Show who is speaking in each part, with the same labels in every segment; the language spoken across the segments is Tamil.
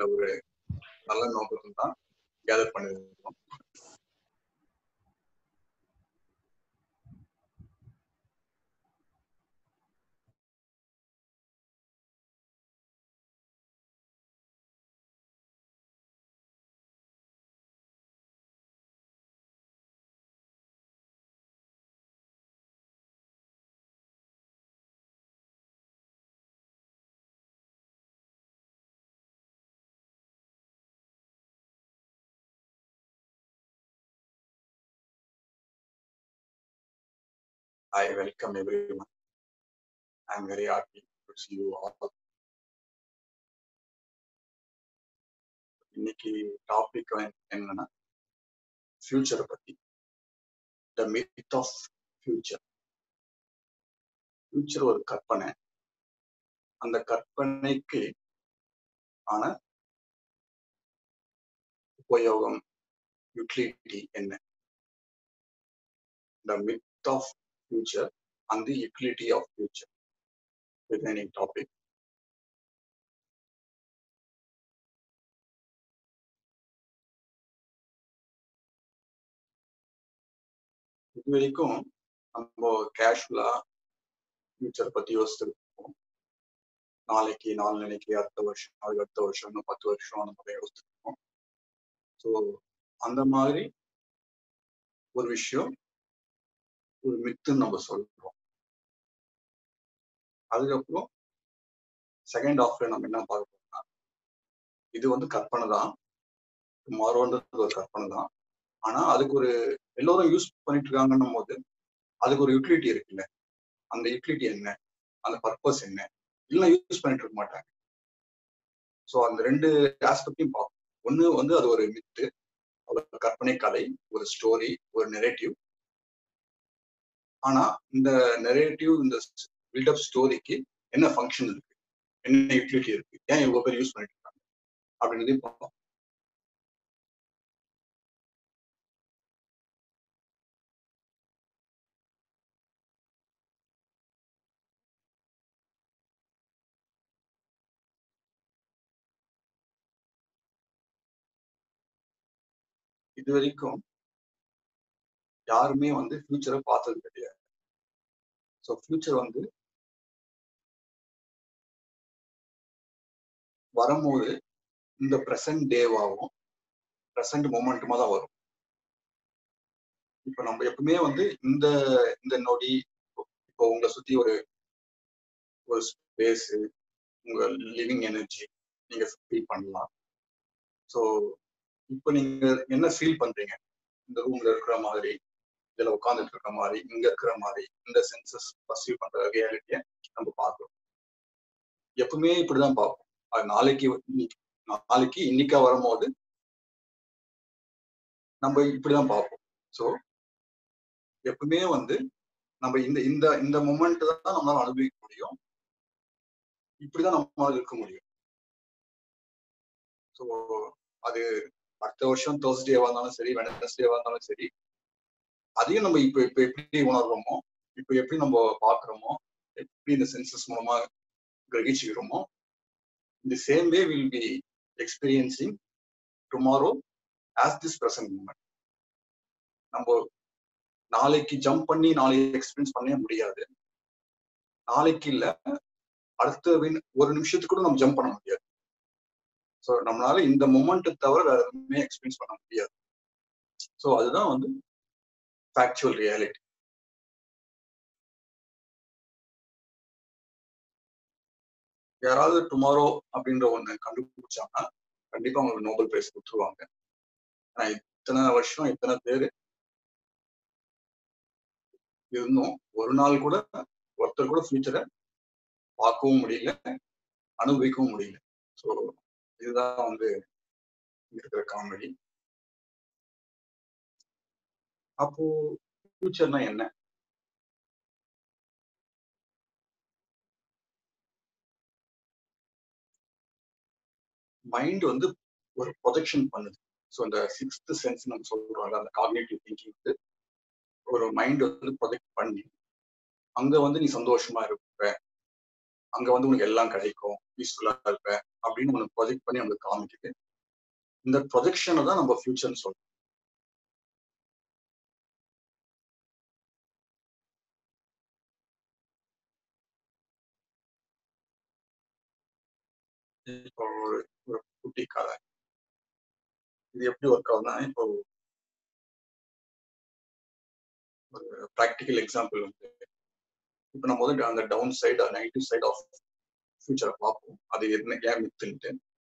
Speaker 1: அப்படின்ற ஒரு நல்ல நோக்கத்தில் தான் கேதர் பண்ணிருக்கோம் I welcome everyone. I'm very happy to see you all. இன்னைக்கு டாபிக் என்னன்னா ஃபியூச்சரை பத்தி the myth of future future ஒரு கற்பனை அந்த கற்பனைக்கு ஆன உபயோகம் யூட்டிலிட்டி என்ன the myth of future and the utility of future remaining topic. இது வரைக்கும் நம்ம கேஷுவலா ஃபியூச்சர் பத்தி யோசிச்சிருக்கோம் நாளைக்கு நாளைக்கு அடுத்த வருஷம் அதுக்கு அடுத்த வருஷம் இன்னும் பத்து வருஷம் அந்த மாதிரி யோசிச்சிருக்கோம் ஸோ அந்த மாதிரி ஒரு விஷயம் ஒரு மித்துன்னு நம்ம சொல்றோம் அதுக்கப்புறம் செகண்ட் ஆஃப்ல நம்ம என்ன பார்க்கணும்னா இது வந்து கற்பனை தான் டுமாரோன்றது ஒரு கற்பனை தான் ஆனா அதுக்கு ஒரு எல்லோரும் யூஸ் பண்ணிட்டு இருக்காங்கன்னும் போது அதுக்கு ஒரு யூட்டிலிட்டி இருக்குல்ல அந்த யூட்டிலிட்டி என்ன அந்த பர்பஸ் என்ன இல்லை யூஸ் பண்ணிட்டு இருக்க மாட்டாங்க ஸோ அந்த ரெண்டு ஆஸ்பெக்டையும் பார்ப்போம் ஒன்று வந்து அது ஒரு மித்து ஒரு கற்பனை கதை ஒரு ஸ்டோரி ஒரு நெரேட்டிவ் ஆனா இந்த நெரேட்டிவ் இந்த பில்டப் ஸ்டோரிக்கு என்ன ஃபங்க்ஷன் இருக்கு என்ன யூட்டிலிட்டி இருக்கு ஏன் இவ்வளவு பேர் யூஸ் பண்ணிட்டு இருக்காங்க அப்படின்றதையும் பார்ப்போம் இது வரைக்கும் யாருமே வந்து ஃபியூச்சரை பார்த்தது கிடையாது ஸோ ஃபியூச்சர் வந்து வரும்போது இந்த ப்ரெசன்ட் டேவாகவும் ப்ரெசன்ட் மூமெண்ட்டுமா தான் வரும் இப்போ நம்ம எப்பவுமே வந்து இந்த இந்த நொடி இப்போ உங்களை சுத்தி ஒரு ஒரு ஸ்பேஸ் உங்க லிவிங் எனர்ஜி நீங்க ஃபீல் பண்ணலாம் ஸோ இப்போ நீங்க என்ன ஃபீல் பண்றீங்க இந்த ரூம்ல இருக்கிற மாதிரி இதுல உட்காந்துட்டு இருக்கிற மாதிரி இங்க இருக்கிற மாதிரி இந்த சென்சஸ் பர்சீவ் பண்ற ரியாலிட்டிய நம்ம பார்க்கிறோம் எப்பவுமே இப்படிதான் பார்ப்போம் அது நாளைக்கு நாளைக்கு இன்னைக்கா வரும்போது நம்ம இப்படிதான் பார்ப்போம் ஸோ எப்பவுமே வந்து நம்ம இந்த இந்த இந்த மூமெண்ட் தான் நம்மளால அனுபவிக்க முடியும் இப்படிதான் நம்மளால இருக்க முடியும் ஸோ அது அடுத்த வருஷம் தேர்ஸ்டேவா இருந்தாலும் சரி வெனஸ்டேவா இருந்தாலும் சரி அதையும் நம்ம இப்ப இப்ப எப்படி உணர்றோமோ இப்ப எப்படி நம்ம பாக்குறோமோ எப்படி இந்த சென்சஸ் மூலமா கிரகிச்சுக்கிறோமோ இந்த same way will be experiencing tomorrow as this present moment நம்ம நாளைக்கு ஜம்ப் பண்ணி நாளைக்கு எக்ஸ்பீரியன்ஸ் பண்ணவே முடியாது நாளைக்கு இல்ல அடுத்த ஒரு நிமிஷத்துக்கு கூட நம்ம ஜம்ப் பண்ண முடியாது ஸோ நம்மளால இந்த மூமெண்ட்டை தவிர வேற எதுவுமே எக்ஸ்பீரியன்ஸ் பண்ண முடியாது ஸோ அதுதான் வந்து ஃபேக்சுவல் ரியாலிட்டி யாராவது டுமாரோ அப்படின்ற ஒண்ணு கண்டுபிடிச்சாங்கன்னா கண்டிப்பா அவங்களுக்கு நோபல் பிரைஸ் கொடுத்துருவாங்க ஆனா இத்தனை வருஷம் இத்தனை பேரு இருந்தும் ஒரு நாள் கூட ஒருத்தர் கூட ஃபியூச்சரை பார்க்கவும் முடியல அனுபவிக்கவும் முடியல ஸோ இதுதான் வந்து இருக்கிற காமெடி அப்போ ஃபியூச்சர்னா என்ன மைண்ட் வந்து ஒரு ப்ரொஜெக்ஷன் பண்ணுது ஸோ இந்த சிக்ஸ்த் சென்ஸ் நம்ம சொல்றோம்ல அந்த காக்னேட்டிவ் திங்கிங் வந்து ஒரு மைண்ட் வந்து ப்ரொஜெக்ட் பண்ணி அங்க வந்து நீ சந்தோஷமா இருப்ப அங்க வந்து உனக்கு எல்லாம் கிடைக்கும் பீஸ்ஃபுல்லா இருப்ப அப்படின்னு உனக்கு ப்ரொஜெக்ட் பண்ணி நம்மளுக்கு காமிக்குது இந்த ப்ரொஜெக்ஷனை தான் நம்ம ஃபியூச்சர்னு சொல்றோம் இப்போ ஒரு ஒரு குட்டி கதை இது எப்படி ஒர்க் ஆகுதுன்னா இப்போ ஒரு ப்ராக்டிக்கல் எக்ஸாம்பிள் வந்து இப்போ நம்ம வந்து அந்த down side negative side of ஃபியூச்சரை பார்ப்போம் அது என்ன ஏன் மித்துன்ட்டு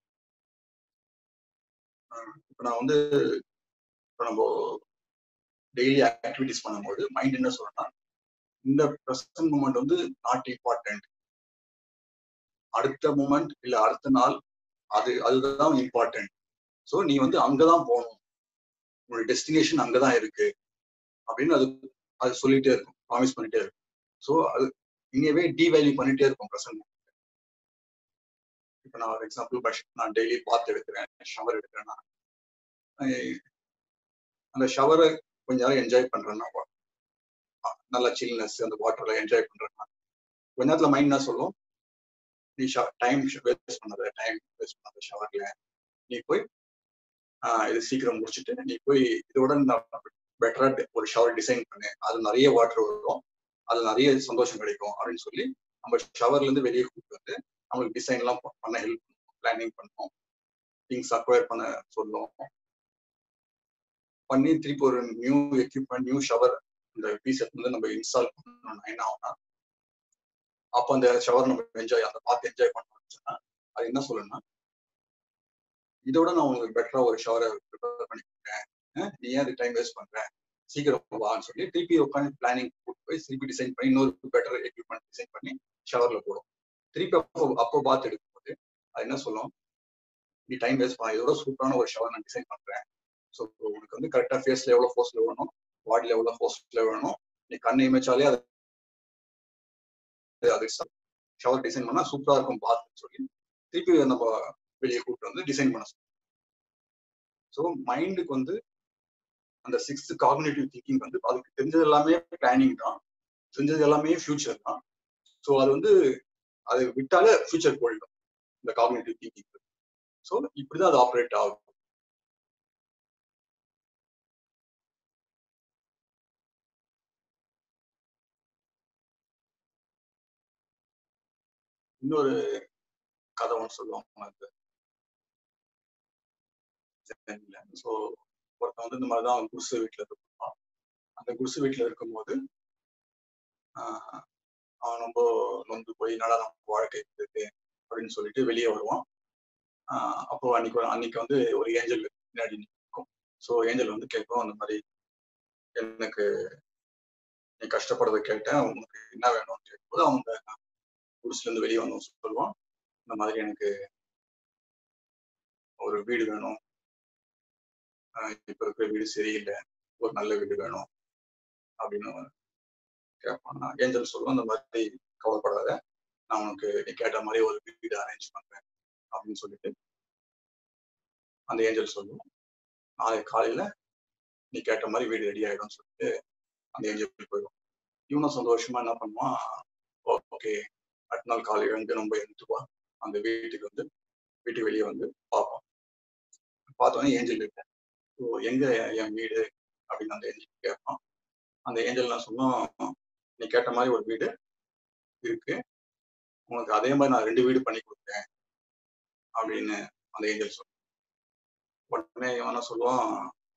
Speaker 1: இப்போ நான் வந்து இப்போ நம்ம டெய்லி ஆக்டிவிட்டிஸ் பண்ணும்போது மைண்ட் என்ன சொல்லணும்னா இந்த ப்ரெசன்ட் மூமெண்ட் வந்து நாட் இம்பார்ட்டன்ட் அடுத்த மூமெண்ட் இல்ல அடுத்த நாள் அது அதுதான் இம்பார்ட்டன்ட் ஸோ நீ வந்து அங்கதான் போகணும் உன்னோட டெஸ்டினேஷன் அங்கதான் இருக்கு அப்படின்னு அது அது சொல்லிட்டே இருக்கும் ப்ராமிஸ் பண்ணிட்டே இருக்கும் ஸோ அது இங்கேவே டிவேல்யூ பண்ணிட்டே இருக்கும் ப்ரெசன்ட் இப்போ நான் ஒரு எக்ஸாம்பிள் நான் டெய்லி பாத் எடுக்கிறேன் ஷவர் எடுக்கிறேன்னா அந்த ஷவரை கொஞ்ச நேரம் என்ஜாய் பண்றேன்னா நல்ல சில்னஸ் அந்த வாட்டர்ல என்ஜாய் பண்றேன்னா கொஞ்ச நேரத்துல மைண்ட் என்ன சொல்லும் நீ டைம் வேஸ்ட் பண்ணாத டைம் வேஸ்ட் பண்ணாத ஷவர்ல நீ போய் இது சீக்கிரம் முடிச்சுட்டு நீ போய் இதோட பெட்டரா ஒரு ஷவர் டிசைன் பண்ணு அது நிறைய வாட்டர் வரும் அது நிறைய சந்தோஷம் கிடைக்கும் அப்படின்னு சொல்லி நம்ம ஷவர்ல இருந்து வெளியே கூப்பிட்டு வந்து நம்மளுக்கு டிசைன் எல்லாம் பண்ண ஹெல்ப் பண்ணும் பிளானிங் பண்ணுவோம் திங்ஸ் அக்வயர் பண்ண சொல்லுவோம் பண்ணி திருப்பி ஒரு நியூ எக்யூப்மெண்ட் நியூ ஷவர் இந்த பீஸ் வந்து நம்ம இன்ஸ்டால் பண்ணணும்னா என்ன ஆகும்னா அப்போ அந்த ஷவர் நம்ம என்ஜாய் அந்த பார்த்து என்ஜாய் பண்ணோம்னா அது என்ன சொல்லணும்னா இதோட நான் உங்களுக்கு பெட்டரா ஒரு ஷவரை ப்ரிப்பேர் பண்ணி கொடுக்குறேன் நீ ஏன் அது டைம் வேஸ்ட் பண்ற சீக்கிரம் வான்னு சொல்லி திருப்பி உட்காந்து பிளானிங் போட்டு போய் திருப்பி டிசைன் பண்ணி இன்னொரு பெட்டர் எக்யூப்மெண்ட் டிசைன் பண்ணி ஷவர்ல போடும் திருப்பி அப்போ அப்போ பார்த்து எடுக்கும்போது அது என்ன சொல்லும் நீ டைம் வேஸ்ட் பண்ண இதோட சூப்பரான ஒரு ஷவர் நான் டிசைன் பண்றேன் ஸோ உனக்கு வந்து கரெக்டா ஃபேஸ்ல எவ்வளவு ஃபோர்ஸ்ல வேணும் பாடியில எவ்வளவு ஃபோர்ஸ்ல வேணும் நீ கண்ணை இமைச்சாலே அது அது ஷவர் டிசைன் பண்ணா சூப்பரா இருக்கும் பார்த்து சொல்லி திருப்பி நம்ம வெளியே கூப்பிட்டு வந்து டிசைன் பண்ண ஸோ மைண்டுக்கு வந்து அந்த சிக்ஸ்த் காக்னேட்டிவ் திங்கிங் வந்து அதுக்கு தெரிஞ்சது எல்லாமே பிளானிங் தான் தெரிஞ்சது எல்லாமே ஃபியூச்சர் தான் ஸோ அது வந்து அதை விட்டாலே ஃபியூச்சர் போயிடும் இந்த காக்னேட்டிவ் திங்கிங் ஸோ இப்படிதான் அது ஆப்ரேட் ஆகும் இன்னொரு கதை ஒன்று சொல்லுவாங்க ஸோ ஒருத்தன் வந்து இந்த மாதிரி தான் குடிசை வீட்டில் இருப்பான் அந்த குடிசை வீட்டில் இருக்கும்போது அவன் ரொம்ப நொந்து போய் நல்லா நம்ம வாழ்க்கை இருக்கு அப்படின்னு சொல்லிட்டு வெளியே வருவான் அப்போ அன்னைக்கு அன்னைக்கு வந்து ஒரு ஏஞ்சல் பின்னாடி நிற்கும் ஸோ ஏஞ்சல் வந்து கேட்கும் அந்த மாதிரி எனக்கு நீ கஷ்டப்படுறத கேட்டேன் உனக்கு என்ன வேணும்னு கேட்கும்போது அவங்க குடிசுல இருந்து வெளியே வந்தோம் சொல்லுவான் இந்த மாதிரி எனக்கு ஒரு வீடு வேணும் இப்ப இருக்கிற வீடு சரியில்லை ஒரு நல்ல வீடு வேணும் அப்படின்னு கேட்பான் நான் ஏஞ்சல் சொல்லுவோம் அந்த மாதிரி கவலைப்படாத நான் உனக்கு நீ கேட்ட மாதிரி ஒரு வீடு அரேஞ்ச் பண்றேன் அப்படின்னு சொல்லிட்டு அந்த ஏஞ்சல் சொல்லுவோம் நாளை காலையில நீ கேட்ட மாதிரி வீடு ரெடி ஆயிடும்னு சொல்லிட்டு அந்த ஏஞ்சல் போயிடும் இவனும் சந்தோஷமா என்ன பண்ணுவான் ஓகே அடுத்த நாள் காலையில எழுந்து நம்ம எழுந்துட்டுவான் அந்த வீட்டுக்கு வந்து வீட்டுக்கு வெளியே வந்து பார்ப்போம் பார்த்தோன்னே ஏஞ்சல் இருப்பேன் ஸோ எங்க என் வீடு அப்படின்னு அந்த ஏஞ்சல் கேட்பான் அந்த ஏஞ்சல் நான் சொன்னோம் நீ கேட்ட மாதிரி ஒரு வீடு இருக்கு உனக்கு அதே மாதிரி நான் ரெண்டு வீடு பண்ணி கொடுத்தேன் அப்படின்னு அந்த ஏஞ்சல் சொல்லுவான் உடனே இவன சொல்லுவான்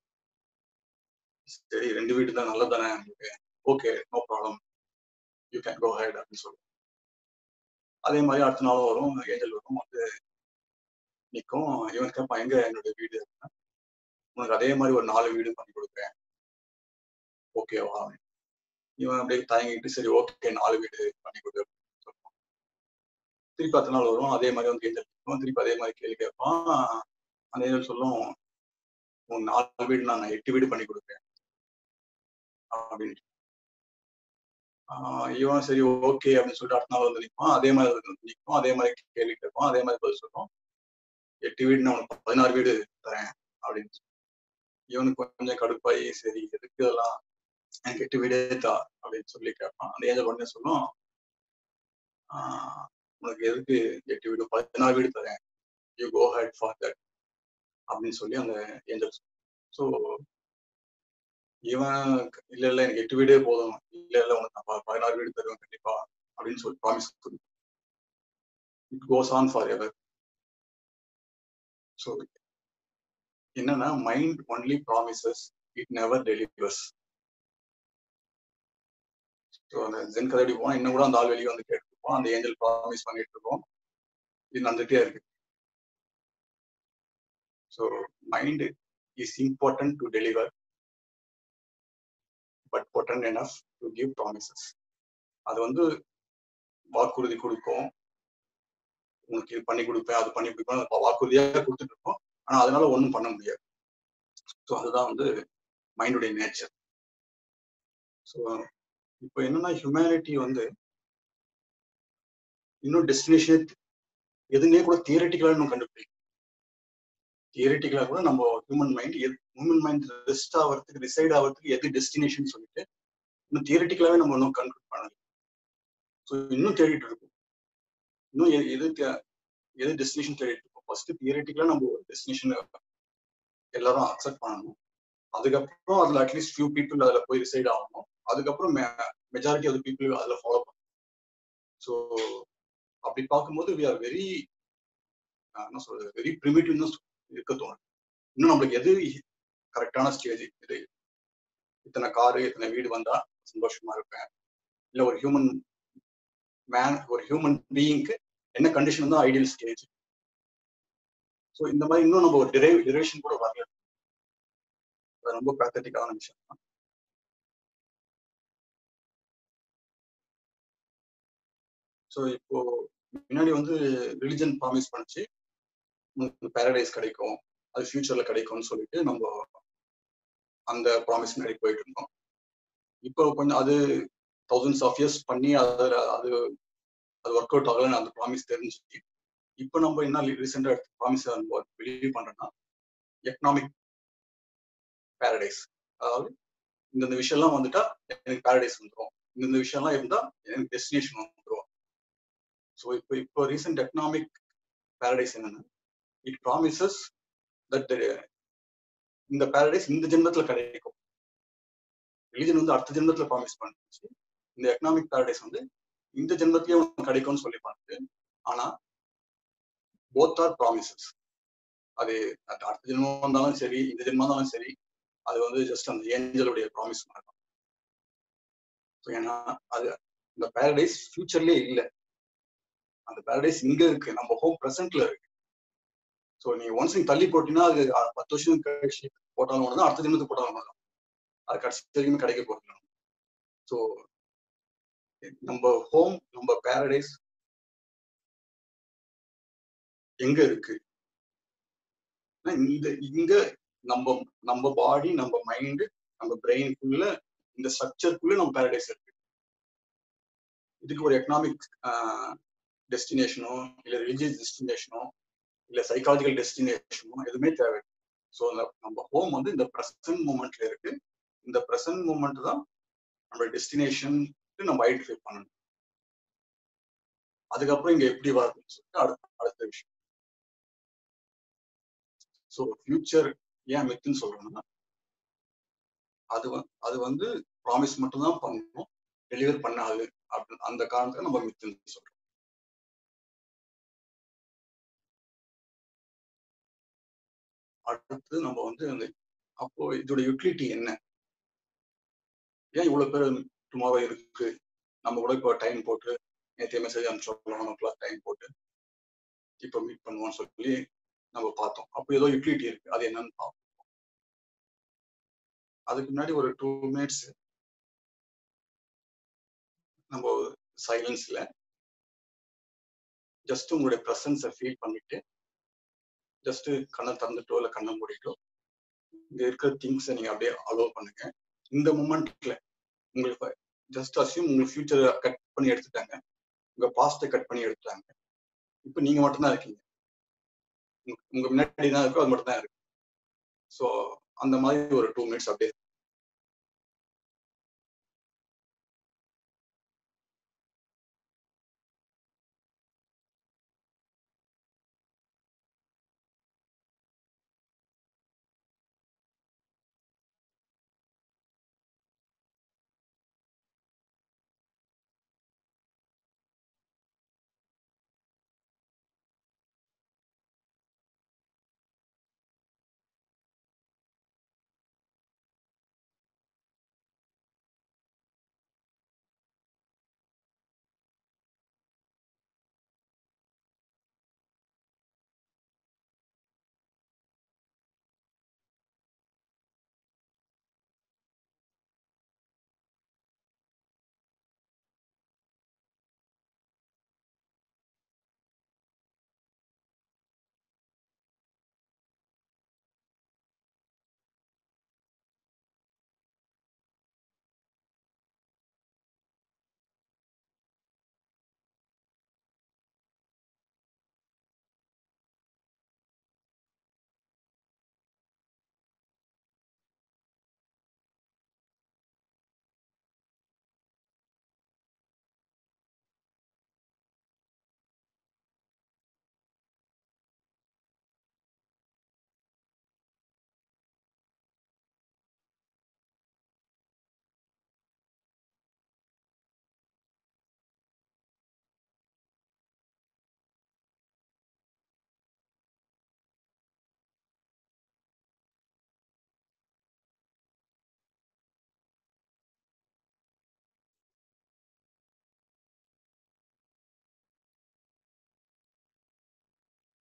Speaker 1: சரி ரெண்டு வீடு தான் நல்லது தானே உங்களுக்கு okay no problem you can go ahead அப்படின்னு சொல்லுவோம் அதே மாதிரி அடுத்த நாளும் வரும் ஏஞ்சல் வரும் வந்து நிற்கும் இவன் கேட்பான் எங்க என்னுடைய வீடு உனக்கு அதே மாதிரி ஒரு நாலு வீடு பண்ணி கொடுக்குறேன் ஓகேவா இவன் அப்படியே தயங்கிட்டு சரி ஓகே நாலு வீடு பண்ணி கொடு சொல்லுவான் திருப்பி பத்து நாள் வரும் அதே மாதிரி வந்து ஏஞ்சல் நிற்கும் திருப்பி அதே மாதிரி கேள்வி கேட்பான் அந்த ஏஞ்சல் சொல்லும் உன் நாலு வீடு நான் எட்டு வீடு பண்ணி கொடுக்குறேன் அப்படின்னு இவன் சரி ஓகே அப்படின்னு சொல்லிட்டு அடுத்த நாள் வந்து நிற்பான் அதே மாதிரி வந்து நிற்கும் அதே மாதிரி கேள்வி கேட்பான் அதே மாதிரி பதில் சொல்லுவோம் எட்டு வீடு நான் உனக்கு பதினாறு வீடு தரேன் அப்படின்னு இவனுக்கு கொஞ்சம் கடுப்பாயி சரி எதுக்கு இதெல்லாம் எனக்கு எட்டு வீடே தா அப்படின்னு சொல்லி கேட்பான் அந்த ஏஜல் உடனே சொல்லும் உனக்கு எதுக்கு எட்டு வீடு பதினாறு வீடு தரேன் you go ahead for that அப்படின்னு சொல்லி அந்த ஏஞ்சல்ஸ் ஸோ இவன் இல்ல இல்ல எனக்கு எட்டு வீடே போதும் இல்ல இல்ல உனக்கு நான் ப- பதினாறு வீடு தருவேன் கண்டிப்பா அப்படின்னு சொல்லி promise it goes on forever so என்னன்னா mind only promises it never delivers so அந்த ஜென் கதை போனா இன்னும் கூட அந்த ஆள் வெளியே வந்து கேட்டுருப்போம் அந்த ஏஞ்சல் ப்ராமிஸ் பண்ணிட்டு இருக்கோம் இது நடந்துட்டே இருக்கு so mind is important to deliver but potent enough to give promises அது வந்து வாக்குறுதி கொடுக்கும் உனக்கு இது பண்ணி கொடுப்பேன் அது பண்ணி கொடுப்பேன் அது வாக்குறுதியாக கொடுத்துட்டு இருக்கோம் ஆனா அதனால ஒண்ணும் பண்ண முடியாது ஸோ அதுதான் வந்து மைண்டுடைய நேச்சர் ஸோ இப்போ என்னன்னா ஹியூமனிட்டி வந்து இன்னும் டெஸ்டினேஷன் எதுனே கூட தியரட்டிக்கலா இன்னும் கண்டுபிடிக்கும் தியரட்டிக்கலா கூட நம்ம human mind human mind rest ஆகிறதுக்கு டிசைட் ஆகிறதுக்கு எது டெஸ்டினேஷன் சொல்லிட்டு இன்னும் தியரட்டிக்கலாவே நம்ம இன்னும் கன்க்ளூட் பண்ணல ஸோ இன்னும் தேடிட்டு இருக்கோம் இன்னும் எ- எது தே- எது டெஸ்டினேஷன் தேடிட்டு இருக்கோம் ஃபர்ஸ்ட் தியரட்டிக்கலா நம்ம ஒரு டெஸ்டினேஷன் எல்லாரும் அக்செப்ட் பண்ணணும் அதுக்கப்புறம் அதுல அட்லீஸ்ட் ஃபியூ பீப்புள் அதுல போய் ரிசைட் ஆகணும் அதுக்கப்புறம் மெஜாரிட்டி ஆஃப் பீப்புள் அதுல ஃபாலோ பண்ணணும் ஸோ அப்படி பார்க்கும்போது வி ஆர் வெரி என்ன சொல்றது வெரி ப்ரிமிட்டிவ் தான் இருக்க தோணும் இன்னும் நம்மளுக்கு எது கரெக்டான ஸ்டேஜ் இது இத்தனை காரு இத்தனை வீடு வந்தா சந்தோஷமா இருப்பேன் இல்ல ஒரு ஹியூமன் மேன் ஒரு ஹியூமன் பீயிங்க்கு என்ன கண்டிஷன் தான் ஐடியல் ஸ்டேஜ் ஸோ இந்த மாதிரி இன்னும் நம்ம ஒரு டிரைவ் டிரைவேஷன் கூட வரல அது ரொம்ப பேத்தட்டிக்கான விஷயம் தான் ஸோ இப்போ முன்னாடி வந்து ரிலிஜன் ப்ராமிஸ் பண்ணுச்சு உங்களுக்கு பேரடைஸ் கிடைக்கும் அது ஃபியூச்சர்ல கிடைக்கும்னு சொல்லிட்டு நம்ம அந்த ப்ராமிஸ் முன்னாடி போயிட்டு இருந்தோம் இப்போ கொஞ்சம் அது தௌசண்ட்ஸ் ஆஃப் இயர்ஸ் பண்ணி அது அது அது ஒர்க் அவுட் ஆகலன்னு அந்த ப்ராமிஸ் தெரிஞ்சு இப்போ நம்ம என்ன ரீசெண்டாக எடுத்து ப்ராமிஸ் பிலீவ் பண்றோம்னா எக்கனாமிக் பேரடைஸ் அதாவது இந்தந்த விஷயம்லாம் வந்துட்டா எனக்கு பேரடைஸ் வந்துடும் இந்தந்த விஷயம்லாம் இருந்தா எனக்கு டெஸ்டினேஷன் வந்துடும் ஸோ இப்போ இப்போ ரீசெண்ட் எக்கனாமிக் பேரடைஸ் என்னன்னா இட் ப்ராமிசஸ் தட் இந்த பேரடைஸ் இந்த ஜென்மத்துல கிடைக்கும் ரிலிஜன் வந்து அடுத்த ஜென்மத்துல ப்ராமிஸ் பண்ணுச்சு இந்த எக்கனாமிக் பேரடைஸ் வந்து இந்த ஜென்மத்திலேயே உனக்கு கிடைக்கும்னு சொல்லி பார்த்து ஆனா போத் ஆர் ப்ராமிசஸ் அது அது அடுத்த ஜென்மம் வந்தாலும் சரி இந்த ஜென்மம் இருந்தாலும் சரி அது வந்து ஜஸ்ட் அந்த ஏஞ்சலுடைய ப்ராமிஸ் மாதிரி தான் ஸோ ஏன்னா அது இந்த பேரடைஸ் ஃபியூச்சர்லயே இல்லை அந்த பேரடைஸ் இங்க இருக்கு நம்ம ஹோம் ப்ரெசென்ட்ல இருக்கு ஸோ நீ ஒன்ஸ் நீ தள்ளி போட்டீங்கன்னா அது அஹ், பத்து வருஷம் கழிச்சு போட்டாலும் ஒன்று தான் அடுத்த ஜென்மத்துக்கு போட்டாலும் ஒன்று தான் அது கடைசி வரைக்குமே கிடைக்க போகிறது ஸோ நம்ம ஹோம் நம்ம பேரடைஸ் எங்க இருக்கு ஆனா இந்த இங்க நம்ம நம்ம பாடி நம்ம மைண்டு நம்ம பிரெயினுக்குள்ள இந்த ஸ்ட்ரக்சருக்குள்ள நம்ம பேரடைஸ் இருக்கு இதுக்கு ஒரு எக்கனாமிக் டெஸ்டினேஷனோ இல்ல ரிலீஜியஸ் டெஸ்டினேஷனோ இல்ல சைக்காலஜிக்கல் டெஸ்டினேஷனோ எதுவுமே தேவை ஸோ நம்ம ஹோம் வந்து இந்த ப்ரெசன்ட் மூமெண்ட்ல இருக்கு இந்த ப்ரெசன்ட் மூமெண்ட் தான் நம்ம டெஸ்டினேஷன் நம்ம ஐடென்டிஃபை பண்ணணும் அதுக்கப்புறம் இங்க எப்படி வருதுன்னு சொல்லிட்டு அடுத்த அடுத்த விஷயம் ஸோ ஃபியூச்சர் ஏன் மித்துன்னு சொல்றோம்னா அது வந்து அது வந்து ப்ராமிஸ் மட்டும்தான் பண்ணணும் டெலிவர் பண்ணாது அப்படின்னு அந்த காரணத்துக்கு நம்ம மித்துன்னு சொல்றோம் அடுத்து நம்ம வந்து அந்த அப்போ இதோட யூட்டிலிட்டி என்ன ஏன் இவ்வளவு பேர் டுமாரோ இருக்கு நம்ம கூட இப்போ டைம் போட்டு நேற்று மெசேஜ் அனுப்பிச்சோம் ஒன் ஓ கிளாக் டைம் போட்டு இப்போ மீட் பண்ணுவோம்னு சொல்லி நம்ம பார்த்தோம் அப்போ ஏதோ யூட்டிலிட்டி இருக்கு அது என்னன்னு பார்ப்போம் அதுக்கு முன்னாடி ஒரு டூ மினிட்ஸ் நம்ம சைலன்ஸ்ல ஜஸ்ட் உங்களுடைய ப்ரெசன்ஸை ஃபீல் பண்ணிட்டு ஜஸ்ட் கண்ணை திறந்துட்டோ இல்லை கண்ணை மூடிட்டோ இங்க இருக்கிற திங்ஸை நீங்க அப்படியே அலோவ் பண்ணுங்க இந்த மூமெண்ட்ல உங்களுக்கு ஜஸ்ட் அசியூம் உங்களுக்கு ஃபியூச்சரை கட் பண்ணி எடுத்துட்டாங்க உங்க பாஸ்ட்டை கட் பண்ணி எடுத்துட்டாங்க இப்போ நீங்க மட்டும்தான் இருக்கீங்க உங்க- உங்க முன்னாடி தான் இருக்கோ அது மட்டும் தான் இருக்கு ஸோ அந்த மாதிரி ஒரு டூ மினிட்ஸ் அப்படியே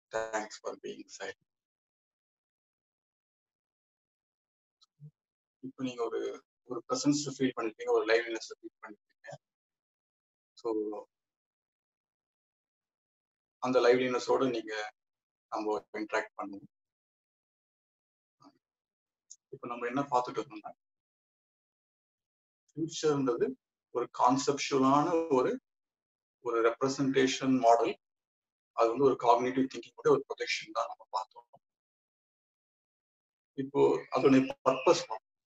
Speaker 1: தேங்க்ஸ் ஃபார் பீயிங் சைட் இப்போ நீங்க ஒரு ஒரு ப்ரெசன்ஸ் ஃபீல் பண்ணிருக்கீங்க ஒரு லைவ்லினஸ் ஃபீல் பண்ணிருக்கீங்க ஸோ அந்த லைவ்லினஸோட நீங்க நம்ம இன்ட்ராக்ட் பண்ணுவோம் இப்போ நம்ம என்ன பார்த்துட்டு இருக்கோம்னா ஃபியூச்சர்ன்றது ஒரு கான்செப்டுவலான ஒரு ஒரு ரெப்ரசன்டேஷன் மாடல் அது வந்து ஒரு காக்னேட்டிவ் திங்கிங்கோட ஒரு ப்ரொஜெக்ஷன் தான் நம்ம பார்த்தோம் இப்போ அதோடைய பர்பஸ்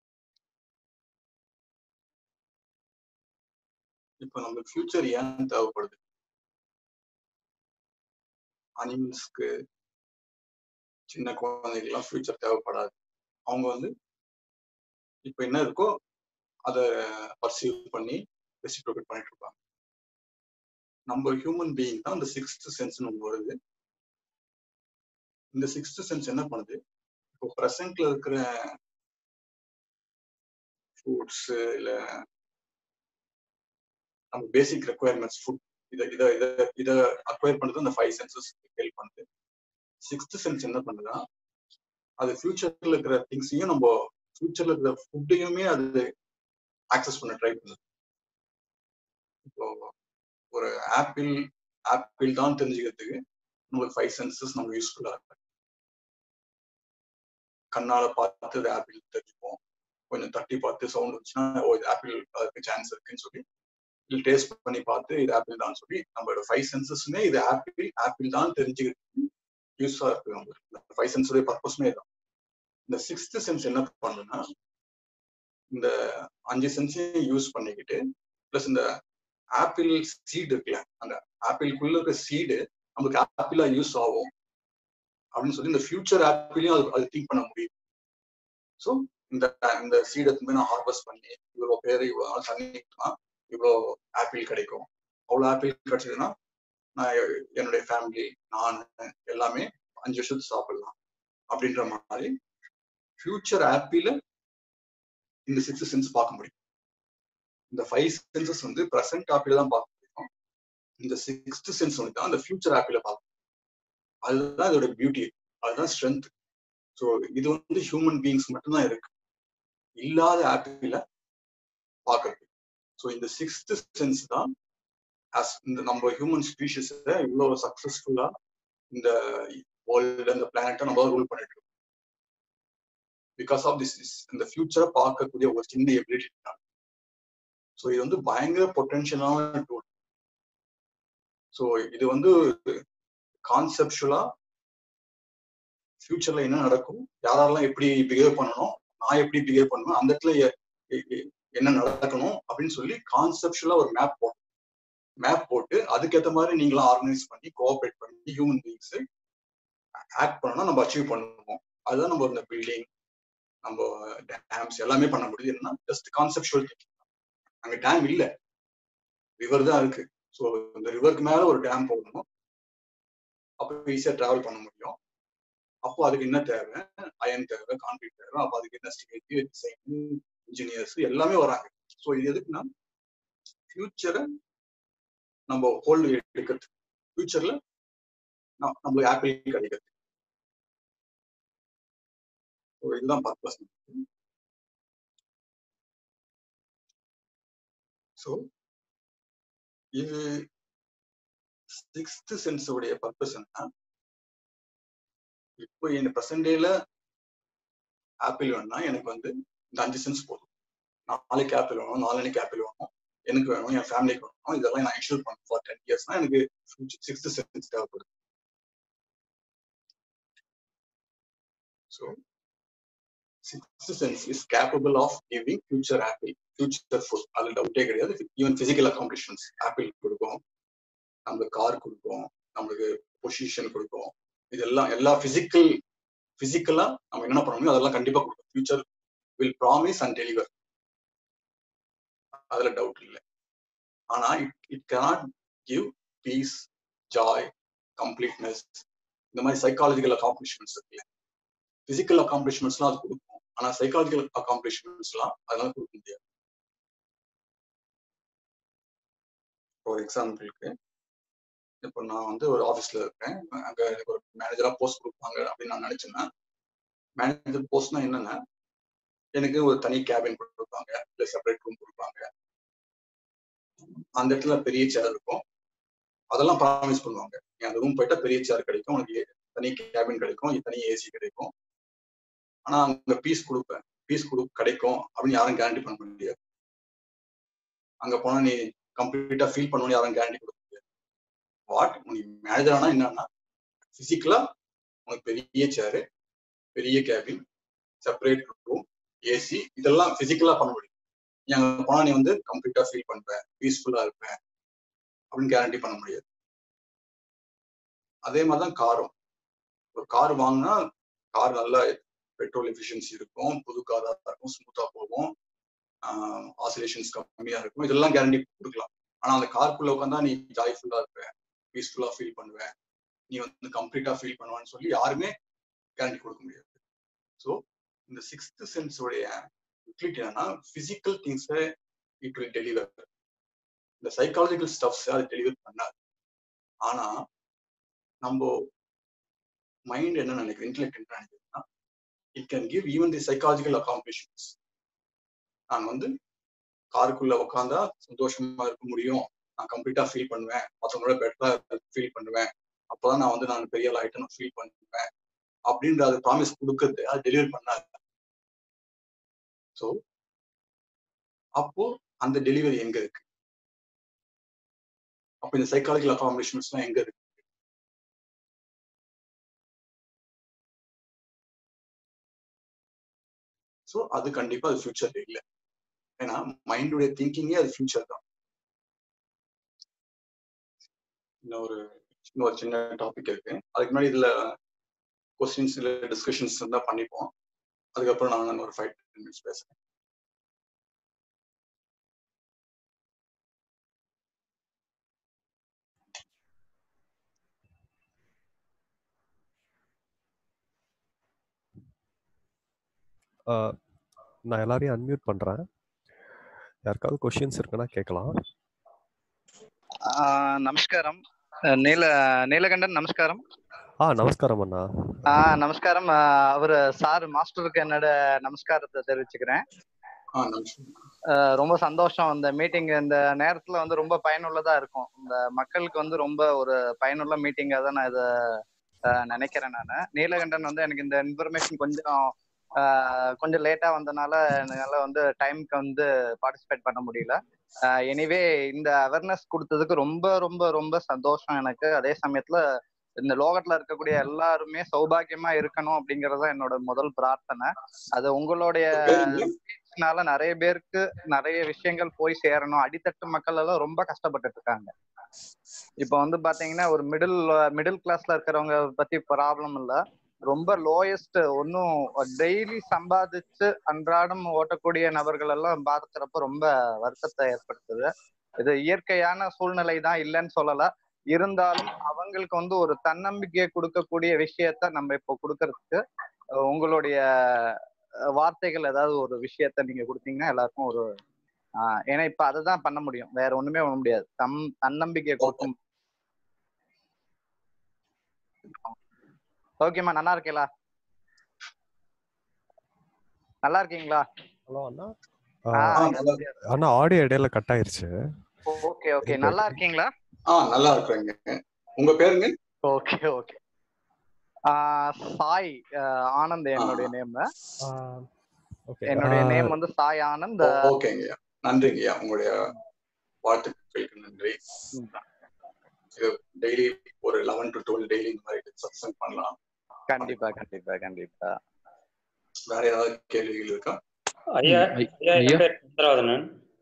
Speaker 1: இப்போ நம்ம ஃபியூச்சர் ஏன் தேவைப்படுது அனிமல்ஸ்க்கு சின்ன குழந்தைகள்லாம் ஃபியூச்சர் தேவைப்படாது அவங்க வந்து இப்போ என்ன இருக்கோ அதை பர்சீவ் பண்ணி ரெசிப்ரோகேட் பண்ணிட்டு இருப்பாங்க நம்ம ஹியூமன் பீயிங் தான் இந்த சிக்ஸ்த் சென்ஸ்னு ஒன்று வருது இந்த சிக்ஸ்த் சென்ஸ் என்ன பண்ணுது இப்போ ப்ரெசன்ட்ல இருக்கிற ஃபுட்ஸ் இல்ல நம்ம பேசிக் ரெக்குவயர்மெண்ட்ஸ் ஃபுட் இதை இதை இதை இதை அக்வயர் பண்ணுறது அந்த ஃபைவ் சென்சஸ் ஹெல்ப் பண்ணுது சிக்ஸ்த் சென்ஸ் என்ன பண்ணுதுன்னா அது ஃபியூச்சர்ல இருக்கிற திங்ஸையும் நம்ம ஃபியூச்சர்ல இருக்கிற ஃபுட்டையுமே அது ஆக்சஸ் பண்ண ட்ரை பண்ணுது இப்போ ஒரு ஆப்பிள் ஆப்பிள் தான் தெரிஞ்சுக்கிறதுக்கு நம்மளுக்கு ஃபைவ் சென்சஸ் நம்ம யூஸ்ஃபுல்லா இருக்கு கண்ணால பார்த்து அது ஆப்பிள் தெரிஞ்சுப்போம் கொஞ்சம் தட்டி பார்த்து சவுண்ட் வந்துச்சுன்னா ஓ இது ஆப்பிள் அதுக்கு சான்ஸ் இருக்குன்னு சொல்லி இல்லை டேஸ்ட் பண்ணி பார்த்து இது ஆப்பிள் தான் சொல்லி நம்மளோட ஃபைவ் சென்சஸ்மே இது ஆப்பிள் ஆப்பிள் தான் தெரிஞ்சுக்கிறதுக்கு யூஸா இருக்கு நம்மளுக்கு ஃபைவ் சென்ஸோட பர்பஸ்மே தான் இந்த சிக்ஸ்த் சென்ஸ் என்ன பண்ணுன்னா இந்த அஞ்சு சென்ஸையும் யூஸ் பண்ணிக்கிட்டு பிளஸ் இந்த ஆப்பிள் சீடு இருக்குல்ல அந்த ஆப்பிள்குள்ள இருக்க சீடு நமக்கு ஆப்பிளா யூஸ் ஆகும் அப்படின்னு சொல்லி இந்த ஃபியூச்சர் ஆப்பிளையும் அது அது திங்க் பண்ண முடியும் ஸோ இந்த இந்த சீடை நான் ஹார்வெஸ்ட் பண்ணி இவ்வளோ பேர் இவ்வளோ நாள் தண்ணினா இவ்வளோ ஆப்பிள் கிடைக்கும் அவ்வளோ ஆப்பிள் கிடைச்சதுன்னா நான் என்னுடைய ஃபேமிலி நான் எல்லாமே அஞ்சு வருஷத்துக்கு சாப்பிடலாம் அப்படின்ற மாதிரி ஃபியூச்சர் ஆப்பிள இந்த சிக்ஸ் சென்ஸ் பார்க்க முடியும் இந்த ஃபைவ் சென்சஸ் வந்து ப்ரெசென்ட் ஆப்பிள தான் பார்க்க முடியும் இந்த சிக்ஸ்த் சென்ஸ் வந்து தான் அந்த ஃபியூச்சர் ஆப்பிள பார்க்க அதுதான் இதோட பியூட்டி அதுதான் ஸ்ட்ரென்த் ஸோ இது வந்து ஹியூமன் பீயிங்ஸ் மட்டும்தான் இருக்கு இல்லாத ஆப்பிள பார்க்கறது ஸோ இந்த சிக்ஸ்த் சென்ஸ் தான் அஸ் இந்த நம்ம ஹியூமன் ஸ்பீஷிஸ இவ்வளவு சக்சஸ்ஃபுல்லா இந்த வேர்ல்டு அந்த பிளானட்டை நம்ம ரூல் பண்ணிட்டு இருக்கோம் பிகாஸ் ஆஃப் திஸ் இந்த ஃபியூச்சரை பார்க்கக்கூடிய ஒரு சின்ன எபிலிட்டி தான் ஸோ இது வந்து பயங்கர பொட்டன்ஷியலான டூல் ஸோ இது வந்து கான்செப்டுவலா ஃபியூச்சர்ல என்ன நடக்கும் யாரெல்லாம் எப்படி பிஹேவ் பண்ணணும் நான் எப்படி பிஹேவ் பண்ணுவேன் அந்த இடத்துல என்ன நடக்கணும் அப்படின்னு சொல்லி கான்செப்டுவலா ஒரு மேப் போடணும் மேப் போட்டு அதுக்கேற்ற மாதிரி நீங்களாம் ஆர்கனைஸ் பண்ணி கோஆப்ரேட் பண்ணி ஹியூமன் பீங்ஸ் ஆக்ட் பண்ணணும் நம்ம அச்சீவ் பண்ணுவோம் அதுதான் நம்ம இந்த பில்டிங் நம்ம டேம்ஸ் எல்லாமே பண்ண முடியுது என்னன்னா ஜஸ்ட் கான்செப்டுவல் அங்க டேம் இல்ல ரிவர் தான் இருக்கு ஸோ இந்த ரிவருக்கு மேல ஒரு டேம் போடணும் அப்போ ஈஸியா டிராவல் பண்ண முடியும் அப்போ அதுக்கு என்ன தேவை அயன் தேவை கான்கிரீட் தேவை அப்போ அதுக்கு என்ன ஸ்டேஜ் டிசைன் இன்ஜினியர்ஸ் எல்லாமே வராங்க ஸோ இது எதுக்குன்னா ஃபியூச்சரை நம்ம ஹோல்டு எடுக்கிறது ஃபியூச்சர்ல நம்மளுக்கு ஆப்பிள் கிடைக்கிறது ஸோ இதுதான் பர்பஸ் ஸோ இது சிக்ஸ்த் சென்ஸோடைய பர்பஸ் என்ன இப்போ என் ப்ரெசன்ட் டேல ஆப்பிள் வேணும்னா எனக்கு வந்து இந்த அஞ்சு சென்ஸ் போதும் நாளைக்கு ஆப்பிள் வேணும் நாளைக்கு ஆப்பிள் வேணும் எனக்கு வேணும் என் ஃபேமிலிக்கு வேணும் இதெல்லாம் நான் இன்ஷூர் பண்ணணும் ஃபார் டென் இயர்ஸ்னா எனக்கு சிக்ஸ்த் சென்ஸ் தேவைப்படுது so sixth sense is capable of giving future apple future food அதுல டவுட்டே கிடையாது ஈவன் பிசிக்கல் அக்காம்ப்ளிஷ்மெண்ட்ஸ் ஆப்பிள் கொடுக்கும் நம்மளுக்கு கார் கொடுக்கும் நம்மளுக்கு பொசிஷன் கொடுக்கும் இதெல்லாம் எல்லா பிசிக்கல் பிசிக்கலா நம்ம என்ன பண்ணணும் அதெல்லாம் கண்டிப்பா கொடுக்கும் future will promise and deliver அதுல டவுட் இல்லை ஆனா it it cannot give peace joy completeness இந்த மாதிரி சைக்காலஜிக்கல் அக்காம்ப்ளிஷ்மெண்ட்ஸ் இருக்குல்ல பிசிக்கல் அக்காம்ப்ளிஷ்மெண்ட்ஸ்லாம் அது கொடுக்கும் ஆனா சைக்காலஜிக்கல் அக்காம்ப்ளிஷ்மெண்ட்ஸ்லாம் அதெல்லாம் கொடுக்க முடியாது ஃபார் எக்ஸாம்பிளுக்கு இப்போ நான் வந்து ஒரு ஆஃபீஸ்ல இருக்கேன் அங்க எனக்கு ஒரு மேனேஜரா போஸ்ட் கொடுப்பாங்க அப்படின்னு நான் நினைச்சேன்னா மேனேஜர் போஸ்ட்னா என்னன்னா எனக்கு ஒரு தனி கேபின் கொடுப்பாங்க இல்லை செப்பரேட் ரூம் கொடுப்பாங்க அந்த இடத்துல பெரிய சேர் இருக்கும் அதெல்லாம் ப்ராமிஸ் பண்ணுவாங்க நீ அந்த ரூம் போயிட்டா பெரிய சேர் கிடைக்கும் உனக்கு தனி கேபின் கிடைக்கும் தனி ஏசி கிடைக்கும் ஆனா அங்க பீஸ் கொடுப்பேன் பீஸ் கொடு கிடைக்கும் அப்படின்னு யாரும் கேரண்டி பண்ண முடியாது அங்க போனா நீ கம்ப்ளீட்டா ஃபீல் பண்ணணும் யாரும் கேரண்டி கொடுக்க முடியாது வாட் நீ மேனேஜர் ஆனா என்னன்னா பிசிக்கலா உனக்கு பெரிய சேரு பெரிய கேபின் செப்பரேட் ரூம் ஏசி இதெல்லாம் பிசிக்கலா பண்ண முடியும் நீ அங்க போனா நீ வந்து கம்ப்ளீட்டா ஃபீல் பண்ணுவேன் பீஸ்ஃபுல்லா இருப்பேன் அப்படின்னு கேரண்டி பண்ண முடியாது அதே மாதிரிதான் காரும் ஒரு கார் வாங்கினா கார் நல்லா பெட்ரோல் எஃபிஷியன்சி இருக்கும் புது காரா இருக்கும் ஸ்மூத்தா போகும் ஆசிலேஷன்ஸ் கம்மியா இருக்கும் இதெல்லாம் கேரண்டி கொடுக்கலாம் ஆனா அந்த காருக்குள்ள உட்காந்தா நீ ஜாய்ஃபுல்லா இருப்ப பீஸ்ஃபுல்லா ஃபீல் பண்ணுவேன் நீ வந்து கம்ப்ளீட்டா ஃபீல் பண்ணுவான்னு சொல்லி யாருமே கேரண்டி கொடுக்க முடியாது ஸோ இந்த சிக்ஸ்த் சென்ஸோடைய யூட்டிலிட்டி என்னன்னா பிசிக்கல் திங்ஸை இட் வில் டெலிவர் இந்த சைக்காலஜிக்கல் ஸ்டப்ஸ் அது டெலிவர் பண்ணாது ஆனா நம்ம மைண்ட் என்ன நினைக்குது இன்டெலெக்ட் என்ன நினைக்குதுன்னா it can give even the psychological accomplishments நான் வந்து காருக்குள்ள உட்காந்தா சந்தோஷமா இருக்க முடியும் நான் கம்ப்ளீட்டா ஃபீல் பண்ணுவேன் மற்றவங்களோட பெட்டரா ஃபீல் பண்ணுவேன் அப்பதான் நான் வந்து நான் பெரிய ஆயிட்டு நான் ஃபீல் பண்ணுவேன் அப்படின்ற அது ப்ராமிஸ் கொடுக்கறது அது டெலிவரி பண்ணாது ஸோ அப்போ அந்த டெலிவரி எங்க இருக்கு அப்போ இந்த சைக்காலஜிக்கல் அக்காமடேஷன்ஸ்லாம் எங்க இருக்கு ஸோ அது கண்டிப்பா அது ஃபியூச்சர்ல இல்லை ஏன்னா மைண்டுடைய திங்கிங்கே அது ஃபியூச்சர் தான் இன்னொரு இன்னொரு சின்ன டாபிக் இருக்கு அதுக்கு முன்னாடி இதுல கொஸ்டின்ஸ் இல்லை டிஸ்கஷன்ஸ் இருந்தா பண்ணிப்போம் அதுக்கப்புறம் நான் ஒரு ஃபைவ் மினிட்ஸ் பேசுறேன்
Speaker 2: நான் எல்லாரையும் அன்மியூட் பண்றேன் யாருக்காவது கொஸ்டின்ஸ் இருக்குன்னா கேட்கலாம்
Speaker 3: నమస్కారం నీల నీలకంఠన్ నమస్కారం
Speaker 2: ஆ நமஸ்காரம் அண்ணா
Speaker 3: ஆ நமஸ்காரம் அவர் சார் மாஸ்டருக்கு என்னோட நமஸ்காரத்தை தெரிவிச்சுக்கிறேன்
Speaker 1: ஆ நமஸ்காரம்
Speaker 3: அஹ் ரொம்ப சந்தோஷம் இந்த மீட்டிங் இந்த நேரத்துல வந்து ரொம்ப பயனுள்ளதா இருக்கும் இந்த மக்களுக்கு வந்து ரொம்ப ஒரு பயனுள்ள மீட்டிங்கா தான் நான் இதை அஹ், நினைக்கிறேன் நான் நீலகண்டன் வந்து எனக்கு இந்த இன்ஃபர்மேஷன் கொஞ்சம் அஹ், கொஞ்சம் லேட்டா வந்தனால என்னால வந்து டைம்க்கு வந்து பார்ட்டிசிபேட் பண்ண முடியல எனிவே இந்த அவேர்னஸ் கொடுத்ததுக்கு ரொம்ப ரொம்ப ரொம்ப சந்தோஷம் எனக்கு அதே சமயத்துல இந்த லோகத்துல இருக்கக்கூடிய எல்லாருமே சௌபாகியமா இருக்கணும் அப்படிங்கறது தான் என்னோட முதல் பிரார்த்தனை அது உங்களுடைய னால நிறைய பேருக்கு நிறைய விஷயங்கள் போய் சேரணும் அடித்தட்டு மக்கள் எல்லாம் ரொம்ப கஷ்டப்பட்டுட்டு இருக்காங்க இப்ப வந்து பாத்தீங்கன்னா ஒரு மிடில் மிடில் கிளாஸ்ல இருக்கிறவங்க பத்தி ப்ராப்ளம் இல்ல ரொம்ப லோயஸ்ட் ஒன்னும் டெய்லி சம்பாதிச்சு அன்றாடம் ஓட்டக்கூடிய நபர்கள் எல்லாம் பாக்குறப்ப ரொம்ப வருத்தத்தை ஏற்படுத்துது இது இயற்கையான சூழ்நிலை தான் இல்லைன்னு சொல்லல இருந்தாலும் அவங்களுக்கு வந்து ஒரு தன்னம்பிக்கையை கொடுக்கக்கூடிய விஷயத்த நம்ம இப்போ கொடுக்கறதுக்கு அஹ், உங்களுடைய அஹ், வார்த்தைகள் ஏதாவது ஒரு விஷயத்த நீங்க கொடுத்தீங்கன்னா எல்லாருக்கும் ஒரு ஆஹ், ஏன்னா இப்ப அதை தான் பண்ண முடியும் வேற ஒண்ணுமே பண்ண முடியாது தம் தன்னம்பிக்கையை கொடுக்கும் ஓகேம்மா நல்லா இருக்கீங்களா நல்லா இருக்கீங்களா
Speaker 2: ஹலோ அண்ணா
Speaker 3: ஆ,
Speaker 2: ஆ,
Speaker 1: ஆ நல்லா
Speaker 2: அண்ணா ஆடியோ இடையில கட் ஆயிருச்சு
Speaker 3: ஓகே ஓகே நல்லா இருக்கீங்களா
Speaker 1: ஆ நல்லா இருக்கிறேங்க உங்க பேருங்க
Speaker 3: ஓகே ஓகே சாய் ஆஹ், ஆனந்த் என்னுடைய நேம்
Speaker 2: ஓகே
Speaker 3: என்னுடைய நேம் வந்து சாய் ஆனந்த்
Speaker 1: ஓகேங்கய்யா நன்றிங்கய்யா உங்களுடைய வாழ்த்துக்களுக்கு நன்றி
Speaker 3: ம்.
Speaker 1: இது டெய்லி ஒரு லெவன் டு டுவெல் டெய்லி இந்த மாதிரி சத்சங் பண்ணலாம்
Speaker 3: கண்டிப்பா கண்டிப்பா கண்டிப்பா
Speaker 1: வேற ஏதாவது கேள்விகள் இருக்கா
Speaker 4: ஐயா
Speaker 5: ம், ஐ-
Speaker 4: ஐயா
Speaker 5: ஐயா.
Speaker 4: என் பேர் சந்திரவதனன்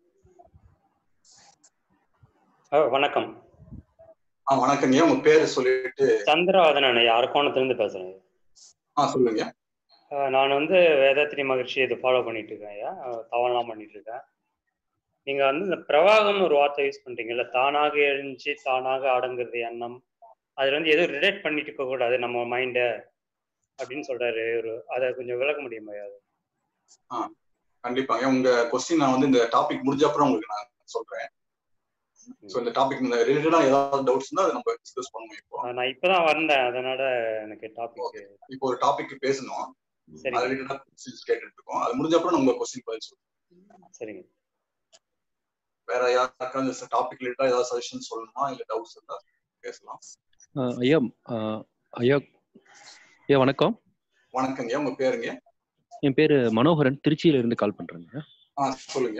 Speaker 4: ஆ, வணக்கம்
Speaker 1: ஆ வணக்கங்கய்யா உங்க பேரை சொல்லிட்டு
Speaker 4: சந்திரவதனன் ஐயா அரக்கோணத்துலேருந்து பேசுறேன்
Speaker 1: ஆ சொல்லுங்க
Speaker 4: ஆ, நான் வந்து வேதாத்திரி மகிழ்ச்சி இதை ஃபாலோ பண்ணிட்டு இருக்கேன் ஐயா தவறலாம் பண்ணிட்டு இருக்கேன் நீங்க வந்து இந்த பிரவாகம்னு ஒரு வார்த்தை யூஸ் பண்றீங்கல்ல தானாக எழுந்துச்சு தானாக அடங்குறது எண்ணம் அதுல வந்து எதுவும் ரிலேட் பண்ணிட்டு இருக்க கூடாது நம்ம மைண்ட அப்படின்னு சொல்றாரு ஒரு அதை கொஞ்சம் விளக்க முடியுமா ஐயா அது?
Speaker 1: கண்டிப்பாங்க உங்க கொஸ்டின் நான் வந்து இந்த டாபிக் முடிஞ்ச அப்புறம் உங்களுக்கு நான் சொல்றேன் ஸோ இந்த டாபிக் ரிலேட்டடா ஏதாவது டவுட்ஸ் இருந்தா அதை நம்ம டிஸ்கஸ் பண்ணுவோம் இப்போ
Speaker 4: ஆஹ் நான் இப்பதான் வந்தேன் அதனால எனக்கு டாபிக்
Speaker 1: இப்போ ஒரு டாபிக் பேசணும்
Speaker 4: சரிங்க
Speaker 1: அது ரிலேட்டடா கொஸ்டின்ஸ் கேட்டுட்டு இருக்கோம் அது முடிஞ்ச அப்புறம் நம்ம கொஸ்டின் பதில் சொல்லுவோம்
Speaker 4: சரிங்க
Speaker 1: வேற யாருக்காவது இந்த டாபிக் ரிலேட்டடா ஏதாவது சஜஷன் சொல்லணுமா இல்ல டவுட்ஸ் இருந்தா பேசலாம்
Speaker 5: ஆஹ் ஐயா ஆஹ் ஐயா ஐயா வணக்கம்
Speaker 1: வணக்கங்க உங்க பேருங்க
Speaker 5: என் பேரு மனோகரன் திருச்சியில இருந்து கால் பண்றேங்க
Speaker 1: ஆ சொல்லுங்க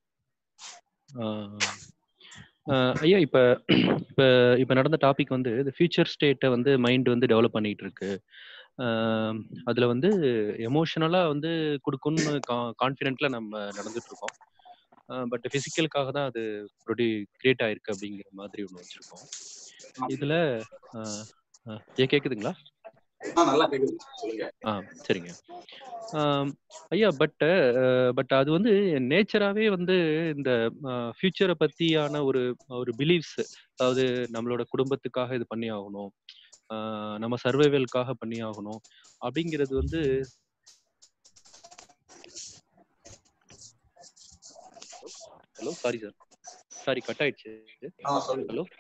Speaker 5: ஆஹ் ஆஹ் ஐயா இப்ப இப்ப இப்ப நடந்த டாபிக் வந்து இந்த ஃபியூச்சர் ஸ்டேட்டை வந்து மைண்ட் வந்து டெவலப் பண்ணிட்டு இருக்கு ஆஹ் அதுல வந்து எமோஷனலா வந்து கொடுக்கும்னு கான்ஃபிடென்ட்ல நம்ம நடந்துட்டு இருக்கோம் பட் பிசிக்கலுக்காக தான் அது ப்ரொடி கிரியேட் ஆயிருக்கு அப்படிங்கிற மாதிரி ஒன்று வச்சிருக்கோம் இதுல ஆஹ் ஆஹ் ஐயா கேக்குதுங்களா
Speaker 1: ஆ நல்லா கேக்குது சொல்லுங்க
Speaker 5: ஆ சரிங்க ஆம், ஐயா பட் பட் அது வந்து நேச்சராகவே வந்து இந்த ஃபியூச்சரை பற்றியான ஒரு ஒரு பிலீஃப்ஸ் அதாவது நம்மளோட குடும்பத்துக்காக இது பண்ணி ஆகணும் ஆ, நம்ம சர்வைவலுக்காக பண்ணி ஆகணும் அப்படிங்கிறது வந்து hello sorry sir sorry cut ஆயிடுச்சு
Speaker 1: ஆ சொல்லுங்க
Speaker 5: ஹலோ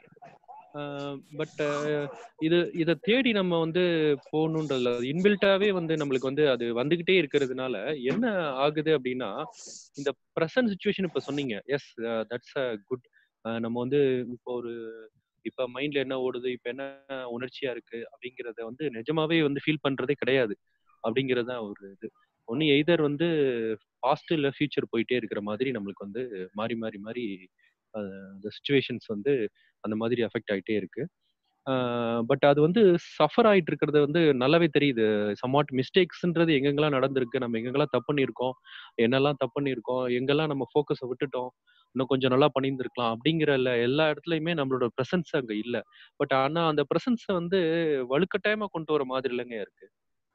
Speaker 5: பட் இது இதை தேடி நம்ம வந்து போகணுன்றதுல இன்பில்ட்டாவே வந்து நம்மளுக்கு வந்து அது வந்துகிட்டே இருக்கிறதுனால என்ன ஆகுது அப்படின்னா இந்த ப்ரெசன்ட் சுச்சுவேஷன் இப்ப சொன்னீங்க எஸ் தட்ஸ் அ குட் நம்ம வந்து இப்போ ஒரு இப்ப மைண்ட்ல என்ன ஓடுது இப்ப என்ன உணர்ச்சியா இருக்கு அப்படிங்கறத வந்து நிஜமாவே வந்து ஃபீல் பண்றதே கிடையாது அப்படிங்கறது தான் ஒரு இது ஒன்னு எய்தர் வந்து பாஸ்ட் இல்ல ஃபியூச்சர் போயிட்டே இருக்கிற மாதிரி நம்மளுக்கு வந்து மாறி மாறி மாறி அந்த சுச்சுவேஷன்ஸ் வந்து அந்த மாதிரி அஃபெக்ட் ஆகிட்டே இருக்கு பட் அது வந்து சஃபர் ஆயிட்டு இருக்கிறது வந்து நல்லாவே தெரியுது சம்வாட் மிஸ்டேக்ஸ்ன்றது எங்கெங்கெல்லாம் நடந்திருக்கு நம்ம எங்கெங்கெல்லாம் தப்பு பண்ணியிருக்கோம் என்னெல்லாம் தப்பு பண்ணியிருக்கோம் எங்கெல்லாம் நம்ம ஃபோக்கஸை விட்டுட்டோம் இன்னும் கொஞ்சம் நல்லா பண்ணியிருந்திருக்கலாம் அப்படிங்கிற எல்லா எல்லா இடத்துலையுமே நம்மளோட ப்ரெசன்ஸ் அங்கே இல்லை பட் ஆனால் அந்த ப்ரெசன்ஸை வந்து வலுக்கட்டாயமாக கொண்டு வர மாதிரி இல்லைங்க இருக்கு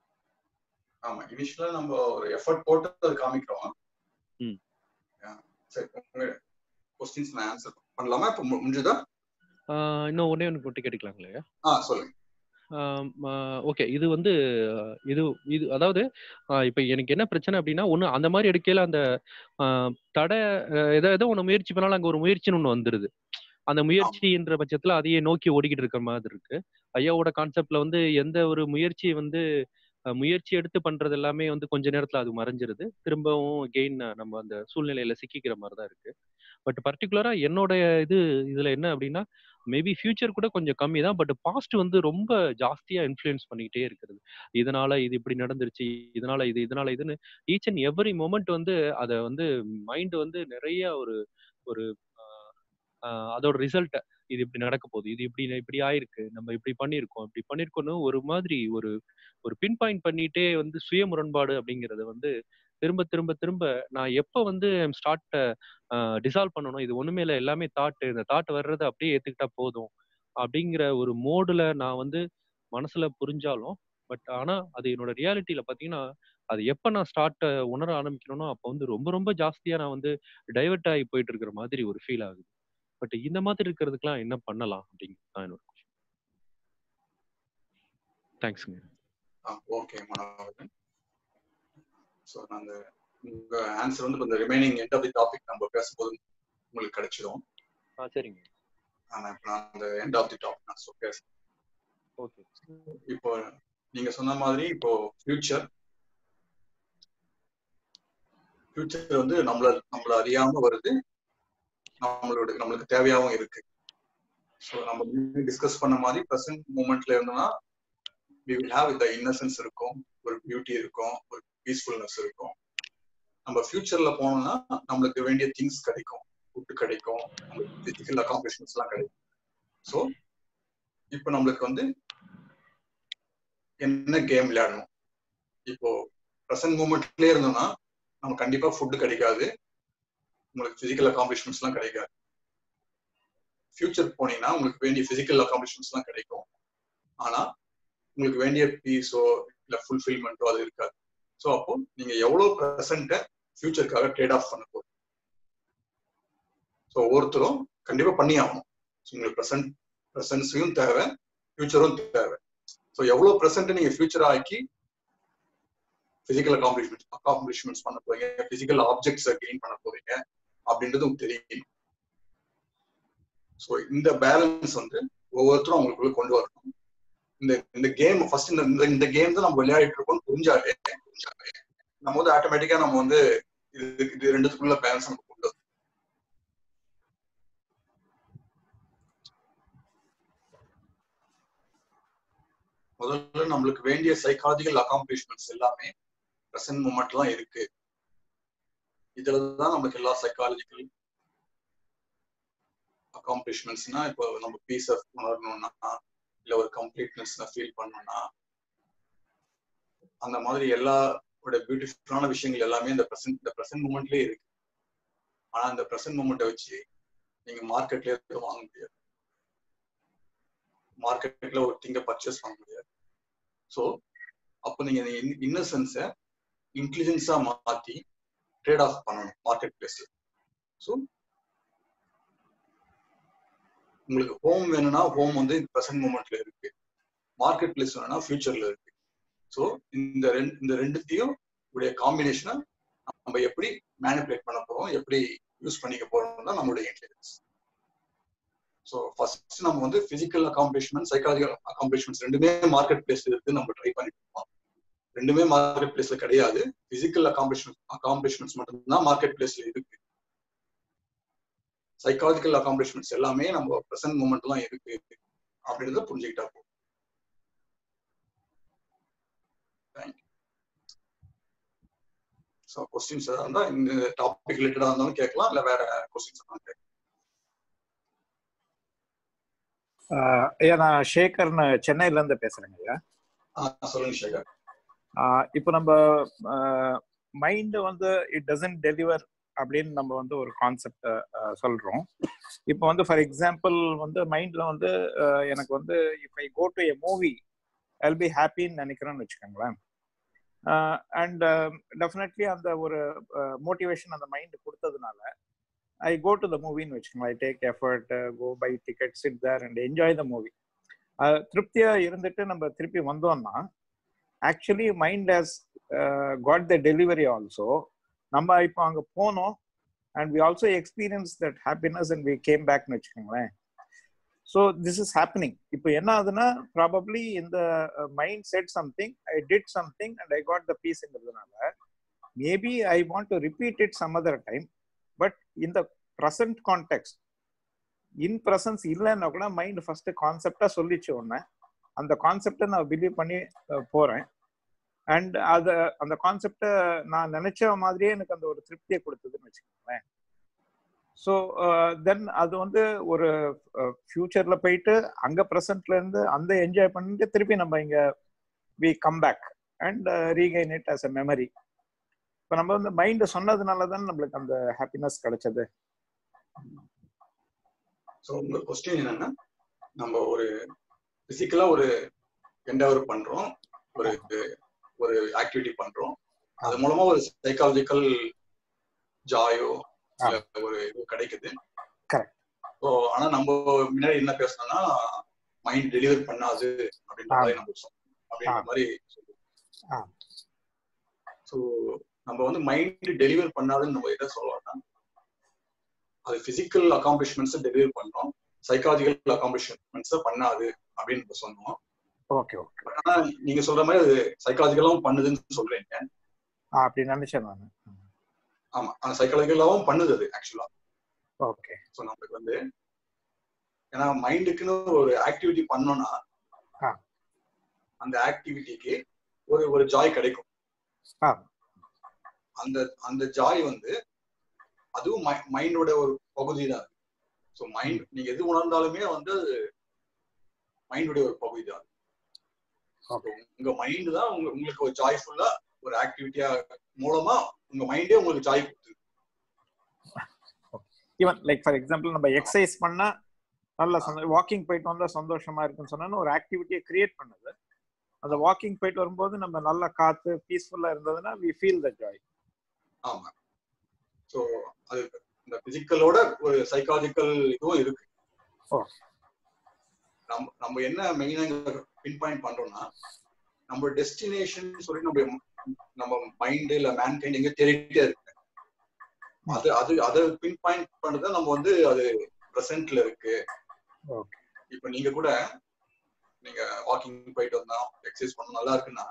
Speaker 1: ஆமா இனிஷியலா நம்ம ஒரு எஃபர்ட் போட்டு அது காமிக்கிறோம்
Speaker 5: ம்.
Speaker 1: சரி உங்க கொஸ்டின்ஸ் நான் ஆன்சர் பண்ணலாமா இப்போ மு- முடிஞ்சுதா
Speaker 5: ஆஹ் இன்னும் ஒன்னே ஒன்று மட்டும் கேட்டுக்கலாங்களே
Speaker 1: ஆ சொல்லுங்க
Speaker 5: ஓகே இது வந்து அஹ், இது இது அதாவது அஹ், இப்ப எனக்கு என்ன பிரச்சனை அப்படின்னா ஒண்ணு அந்த மாதிரி எடுக்கையில அந்த அஹ், தடை அஹ், எதோ ஏதோ ஒண்ணு முயற்சி பண்ணாலும் அங்க ஒரு முயற்சின்னு ஒண்ணு வந்துருது அந்த முயற்சின்ற பட்சத்துல அதையே நோக்கி ஓடிக்கிட்டு இருக்கிற மாதிரி இருக்கு ஐயாவோட கான்செப்ட்ல வந்து எந்த ஒரு முயற்சி வந்து அஹ், முயற்சி எடுத்து பண்றது எல்லாமே வந்து கொஞ்ச நேரத்துல அது மறைஞ்சிருது திரும்பவும் கெயின் நம்ம அந்த சூழ்நிலையில சிக்கிக்கிற மாதிரி தான் இருக்கு பட் பர்டிகுலரா என்னோட இது இதுல என்ன அப்படின்னா மேபி ஃபியூச்சர் கூட கொஞ்சம் கம்மி தான் பட் பாஸ்ட் வந்து ரொம்ப ஜாஸ்தியா இன்ஃப்ளூயன்ஸ் பண்ணிக்கிட்டே இருக்கிறது இதனால இது இப்படி நடந்துருச்சு இதனால இது இதனால இதுன்னு ஈச் அண்ட் எவ்ரி மொமெண்ட் வந்து அதை வந்து மைண்ட் வந்து நிறைய ஒரு ஒரு ஆஹ், ஆஹ், அதோட ரிசல்ட் இது இப்படி நடக்க போகுது இது இப்படி இப்படி ஆயிருக்கு நம்ம இப்படி பண்ணியிருக்கோம் இப்படி பண்ணியிருக்கோம்னு ஒரு மாதிரி ஒரு ஒரு பின் பாயிண்ட் பண்ணிட்டே வந்து சுய முரண்பாடு அப்படிங்கறது வந்து திரும்ப திரும்ப திரும்ப நான் எப்போ வந்து ஸ்டார்ட் டிசால்வ் பண்ணணும் இது ஒண்ணுமே இல்லை எல்லாமே தாட் இந்த தாட் வர்றதை அப்படியே ஏத்துக்கிட்டா போதும் அப்படிங்கிற ஒரு மோடுல நான் வந்து மனசுல புரிஞ்சாலும் பட் ஆனா அது என்னோட ரியாலிட்டியில பாத்தீங்கன்னா அது எப்ப நான் ஸ்டார்ட் உணர ஆரம்பிக்கணும்னோ அப்போ வந்து ரொம்ப ரொம்ப ஜாஸ்தியா நான் வந்து டைவர்ட் ஆகி போயிட்டு இருக்கிற மாதிரி ஒரு ஃபீல் ஆகுது பட் இந்த மாதிரி இருக்கிறதுக்கெல்லாம் என்ன பண்ணலாம் அப்படிங்கிறது தான் என்னோட கொஸ்டின் தேங்க்ஸுங்க
Speaker 1: ஓகே மனோகரன் ஸோ அந்த உங்க ஆன்சர் வந்து இந்த remaining end of the topic நம்ம பேசும்போது உங்களுக்கு கிடைச்சிடும்
Speaker 5: ஆ சரிங்க
Speaker 1: ஆனா இப்போ நான் அந்த எண்ட் ஆஃப் தி டாபிக் நான் சொ- பேசுறேன்
Speaker 5: ஓகே
Speaker 1: இப்போ நீங்க சொன்ன மாதிரி இப்போ ஃபியூச்சர் ஃபியூச்சர் வந்து நம்மள நம்மள அறியாம வருது நம்மளோட நம்மளுக்கு தேவையாவும் இருக்கு ஸோ நம்ம டிஸ்கஸ் பண்ண மாதிரி ப்ரெசன்ட் மூமெண்ட்ல இருந்தோம்னா we will have the innocence இருக்கும் ஒரு பியூட்டி இருக்கும் ஒரு பீஸ்ஃபுல்னஸ் இருக்கும் நம்ம ஃபியூச்சர்ல போனோம்னா நம்மளுக்கு வேண்டிய திங்ஸ் கிடைக்கும் ஃபுட் கிடைக்கும் நம்மளுக்கு பிசிக்கல் அக்காம்ப்ளிஷ்மெண்ட்ஸ் எல்லாம் கிடைக்கும் ஸோ இப்போ நம்மளுக்கு வந்து என்ன கேம் விளையாடணும் இப்போ ப்ரெசன்ட் மூமெண்ட்லயே இருந்தோம்னா நம்ம கண்டிப்பா ஃபுட் கிடைக்காது உங்களுக்கு பிசிக்கல் அக்காம்ப்ளிஷ்மெண்ட்ஸ் எல்லாம் கிடைக்காது ஃபியூச்சர் போனீங்கன்னா உங்களுக்கு வேண்டிய பிசிக்கல் அக்காம்ப்ளிஷ்மெண்ட்ஸ் எல்லாம் கிடைக்கும் ஆனா உங்களுக்கு வேண்டிய பீஸோ இல்ல ஃபுல்ஃபில்மெண்ட்டோ அது இருக்காது ஸோ அப்போ நீங்க எவ்வளவு ப்ரெசண்ட்டை ஃபியூச்சருக்காக ட்ரேட் ஆஃப் பண்ண போறோம் ஸோ ஒவ்வொருத்தரும் கண்டிப்பா பண்ணி ஆகணும் So, உங்களுக்கு ப்ரெசன்ட் ப்ரெசன்ஸையும் தேவை ஃபியூச்சரும் தேவை ஸோ எவ்வளவு ப்ரெசென்ட் நீங்க ஃபியூச்சர் ஆக்கி பிசிக்கல் அக்காம்ப்ளிஷ்மெண்ட் அக்காம்ப்ளிஷ்மெண்ட்ஸ் பண்ண போறீங்க பிசிக்கல் ஆப்ஜெக்ட்ஸை கெயின் பண்ண போறீங்க அப்படின்றது உங்களுக்கு தெரியும் ஸோ இந்த பேலன்ஸ் வந்து ஒவ்வொருத்தரும் அவங்களுக்குள்ள கொண்டு வரணும் இந்த இந்த கேம் ஃபர்ஸ்ட் இந்த இந்த- இந்த கேம் தான் நம்ம விளையாடிட்டு இருக்கோம் புரிஞ்சாலே புரிஞ்சாலே நம்ம வந்து ஆட்டோமேட்டிக்கா நம்ம வந்து இது இது ரெண்டுத்துக்குள்ள பேலன்ஸ் நம்ம கொண்டு வரணும். முதல்ல நம்மளுக்கு வேண்டிய சைக்காலஜிக்கல் அகாம்ப்ளிஷ்மெண்ட்ஸ் எல்லாமே ப்ரெசன்ட் மூமெண்ட்லாம் இருக்கு இதுல தான் நமக்கு எல்லா சைக்காலஜிக்கல் அகாம்ப்ளிஷ்மெண்ட்ஸ்னா இப்போ நம்ம பீஸ் ஆஃப் உணரணும்னா இல்ல ஒரு கம்ப்ளீட்னஸ் ஃபீல் பண்ணணும்னா அந்த மாதிரி எல்லா பியூட்டிஃபுல்லான விஷயங்கள் எல்லாமே இந்த ப்ரெசன்ட் இந்த ப்ரெசன்ட் மூமெண்ட்லயே இருக்கு ஆனா இந்த ப்ரெசன்ட் மூமெண்ட்டை வச்சு நீங்க மார்க்கெட்ல எதுவும் வாங்க முடியாது மார்க்கெட்ல ஒரு திங்க பர்ச்சேஸ் பண்ண முடியாது ஸோ அப்போ நீங்க இன்னசென்ஸை இன்டெலிஜென்ஸா மாத்தி ட்ரேட் ஆஃப் பண்ணணும் மார்க்கெட் பிளேஸ்ல ஸோ உங்களுக்கு ஹோம் வேணும்னா ஹோம் வந்து ப்ரெசன்ட் மூமெண்ட்ல இருக்கு மார்க்கெட் பிளேஸ் வேணும்னா ஃபியூச்சர்ல இருக்கு ஸோ இந்த ரெண்டு இந்த ரெண்டுத்தையும் உடைய காம்பினேஷனை நம்ம எப்படி மேனிப்புலேட் பண்ண போறோம் எப்படி யூஸ் பண்ணிக்க போறோம் தான் நம்மளுடைய இன்டெலிஜென்ஸ் ஸோ ஃபர்ஸ்ட் நம்ம வந்து பிசிக்கல் அகாம்ப்ளிஷ்மெண்ட் சைக்காலஜிக்கல் அகாம்ப்ளிஷ்மெண்ட்ஸ் ரெண்டுமே மார்க்கெட் பிளேஸ்ல இருக்கு நம்ம ட்ரை பண்ணிட்டு இருக்கோம் ரெண்டுமே மார்க்கெட் பிளேஸ்ல கிடையாது பிசிக்கல் அகாம்ப்ளிஷ்மெண்ட் அகாம்ப்ளிஷ்மெண்ட்ஸ் மட்டும்தான் மார்க்கெட் பிளேஸ்ல இருக்கு சைக்காலஜிக்கல் அகாம்ப்ளிஷ்மெண்ட்ஸ் எல்லாமே நம்ம ப்ரெசன்ட் மூமெண்ட் தான் இருக்கு அப்படின்றத புரிஞ்சுக்கிட்டா போதும் தேங்க்யூ ஸோ கொஸ்டின்ஸ் ஏதாவது இருந்தால் இந்த டாபிக் ரிலேட்டடாக இருந்தாலும் கேட்கலாம் இல்லை வேற கொஸ்டின்ஸ் இருந்தாலும் கேட்கலாம்
Speaker 6: ஆஹ் ஐயா நான் ஷேகர்னு சென்னையில இருந்து பேசுறேங்க ஐயா
Speaker 1: ஆ சொல்லுங்க சேகர்
Speaker 6: ஆஹ் இப்போ நம்ம மைண்ட் வந்து இட் டசன்ட் டெலிவர் அப்படின்னு நம்ம வந்து ஒரு கான்செப்ட் சொல்றோம் இப்போ வந்து ஃபார் எக்ஸாம்பிள் வந்து மைண்ட்ல வந்து ஆஹ் எனக்கு வந்து if I go to a movie I'll be ஹாப்பின்னு நினைக்கிறேன்னு வச்சுக்கோங்களேன் அண்ட் டெஃபினெட்லி அந்த ஒரு மோட்டிவேஷன் அந்த மைண்ட் கொடுத்ததுனால ஐ கோ டு த மூவின்னு வச்சுக்கோங்களேன் I take effort go buy ticket sit there and enjoy the movie திருப்தியா இருந்துட்டு நம்ம திருப்பி வந்தோம்னா actually mind has got the delivery also நம்ம இப்போ அங்கே போனோம் and we also experience that happiness and we came பேக்னு வச்சுக்கோங்களேன் ஸோ திஸ் இஸ் ஹேப்பனிங் இப்போ என்ன ஆகுதுன்னா ப்ராபப்ளி இந்த mind set something I did something and I got the பீஸ்ங்கிறதுனால maybe I want to repeat it some other time but இந்த ப்ரெசன்ட் கான்டெக்ட் இன் ப்ரெசன்ஸ் இல்லைன்னா கூட மைண்ட் ஃபர்ஸ்ட் கான்செப்டா சொல்லிச்சு ஒன்று அந்த கான்செப்டை நான் பிலீவ் பண்ணி போறேன் அண்ட் அத அந்த கான்செப்டை நான் நினைச்ச மாதிரியே எனக்கு அந்த ஒரு திருப்தியை கொடுத்ததுன்னு வச்சுக்கோங்களேன் ஸோ தென் அது வந்து ஒரு ஃபியூச்சர்ல போயிட்டு அங்க ப்ரெசன்ட்ல இருந்து அந்த என்ஜாய் பண்ணிட்டு திருப்பி நம்ம இங்க we come back and regain it as a memory இப்போ நம்ம வந்து மைண்ட் சொன்னதுனால தான் நம்மளுக்கு அந்த ஹாப்பினஸ் கிடைச்சது
Speaker 1: ஸோ உங்க கொஸ்டின் என்னன்னா நம்ம ஒரு பிசிக்கலா ஒரு என்டவர் பண்றோம் ஒரு ஒரு ஆக்டிவிட்டி பண்றோம் அது மூலமா ஒரு சைக்காலஜிக்கல் ஜாயோ இல்ல ஒரு இது கிடைக்குது
Speaker 6: கரெக்ட்
Speaker 1: ஸோ ஆனா நம்ம முன்னாடி என்ன பேசணும்னா மைண்ட் டெலிவர் பண்ணாது அப்படின்ற மாதிரி நம்ம சொன்னோம் அப்படின்ற மாதிரி சொல்லுவோம் ஸோ நம்ம வந்து மைண்ட் டெலிவர் பண்ணாதுன்னு நம்ம எதை சொல்லலாம்னா அது பிசிக்கல் அகாம்ப்ளிஷ்மெண்ட்ஸ் டெலிவர் பண்ணோம் சைக்காலஜிக்கல் அகாம்ப்ளிஷ்மெண்ட்ஸ் பண்ணாது அப்படின்னு நம்ம சொன்னோம்
Speaker 6: ஓகே ஓகே
Speaker 1: ஆனா நீங்க சொல்ற மாதிரி அது சைக்காலஜிக்கலாவும் பண்ணுதுன்னு சொல்றீங்க
Speaker 6: அப்படி நினைச்சேன் நான்
Speaker 1: ஆமா ஆனா சைக்காலஜிக்கலாவும் பண்ணுது அது ஆக்சுவலா
Speaker 6: ஓகே
Speaker 1: ஸோ நம்மளுக்கு வந்து ஏன்னா மைண்டுக்குன்னு ஒரு ஆக்டிவிட்டி பண்ணோம்னா அந்த ஆக்டிவிட்டிக்கு ஒரு ஒரு ஜாய் கிடைக்கும் அந்த அந்த ஜாய் வந்து அதுவும் மைண்டோட ஒரு பகுதி தான் ஸோ மைண்ட் நீங்க எது உணர்ந்தாலுமே வந்து மைண்டுடைய ஒரு பகுதி தான் உங்க மைண்ட் தான் உங்க உங்களுக்கு ஒரு ஜாய்ஃபுல்லா ஒரு ஆக்டிவிட்டியா மூலமா உங்க மைண்டே உங்களுக்கு ஜாய் கொடுத்துது
Speaker 6: ஈவன் லைக் ஃபார் எக்ஸாம்பிள் நம்ம எக்ஸசைஸ் பண்ணா நல்ல வாக்கிங் போயிட்டு வந்தா சந்தோஷமா இருக்குன்னு சொன்னா ஒரு ஆக்டிவிட்டியை கிரியேட் பண்ணுது அந்த வாக்கிங் போயிட்டு வரும்போது நம்ம நல்ல காத்து பீஸ்ஃபுல்லா இருந்ததுன்னா வி ஃபீல் த ஜாய்
Speaker 1: ஆமா ஸோ அது இந்த பிசிக்கலோட ஒரு சைக்காலஜிக்கல் இதுவும் இருக்கு நம்ம நம்ம என்ன மெயினா பின் பாயிண்ட் பண்றோம்னா நம்ம டெஸ்டினேஷன் சொல்லி நம்ம நம்ம மைண்ட் இல்ல மேன் கைண்ட் எங்க தேடிட்டே இருக்கு அது அது அதை பின் பாயிண்ட் பண்ணத நம்ம வந்து அது ப்ரெசென்ட்ல இருக்கு
Speaker 6: ஓகே
Speaker 1: இப்ப நீங்க கூட நீங்க வாக்கிங் போயிட்டு வந்தா எக்ஸசைஸ் பண்ண நல்லா இருக்குன்னா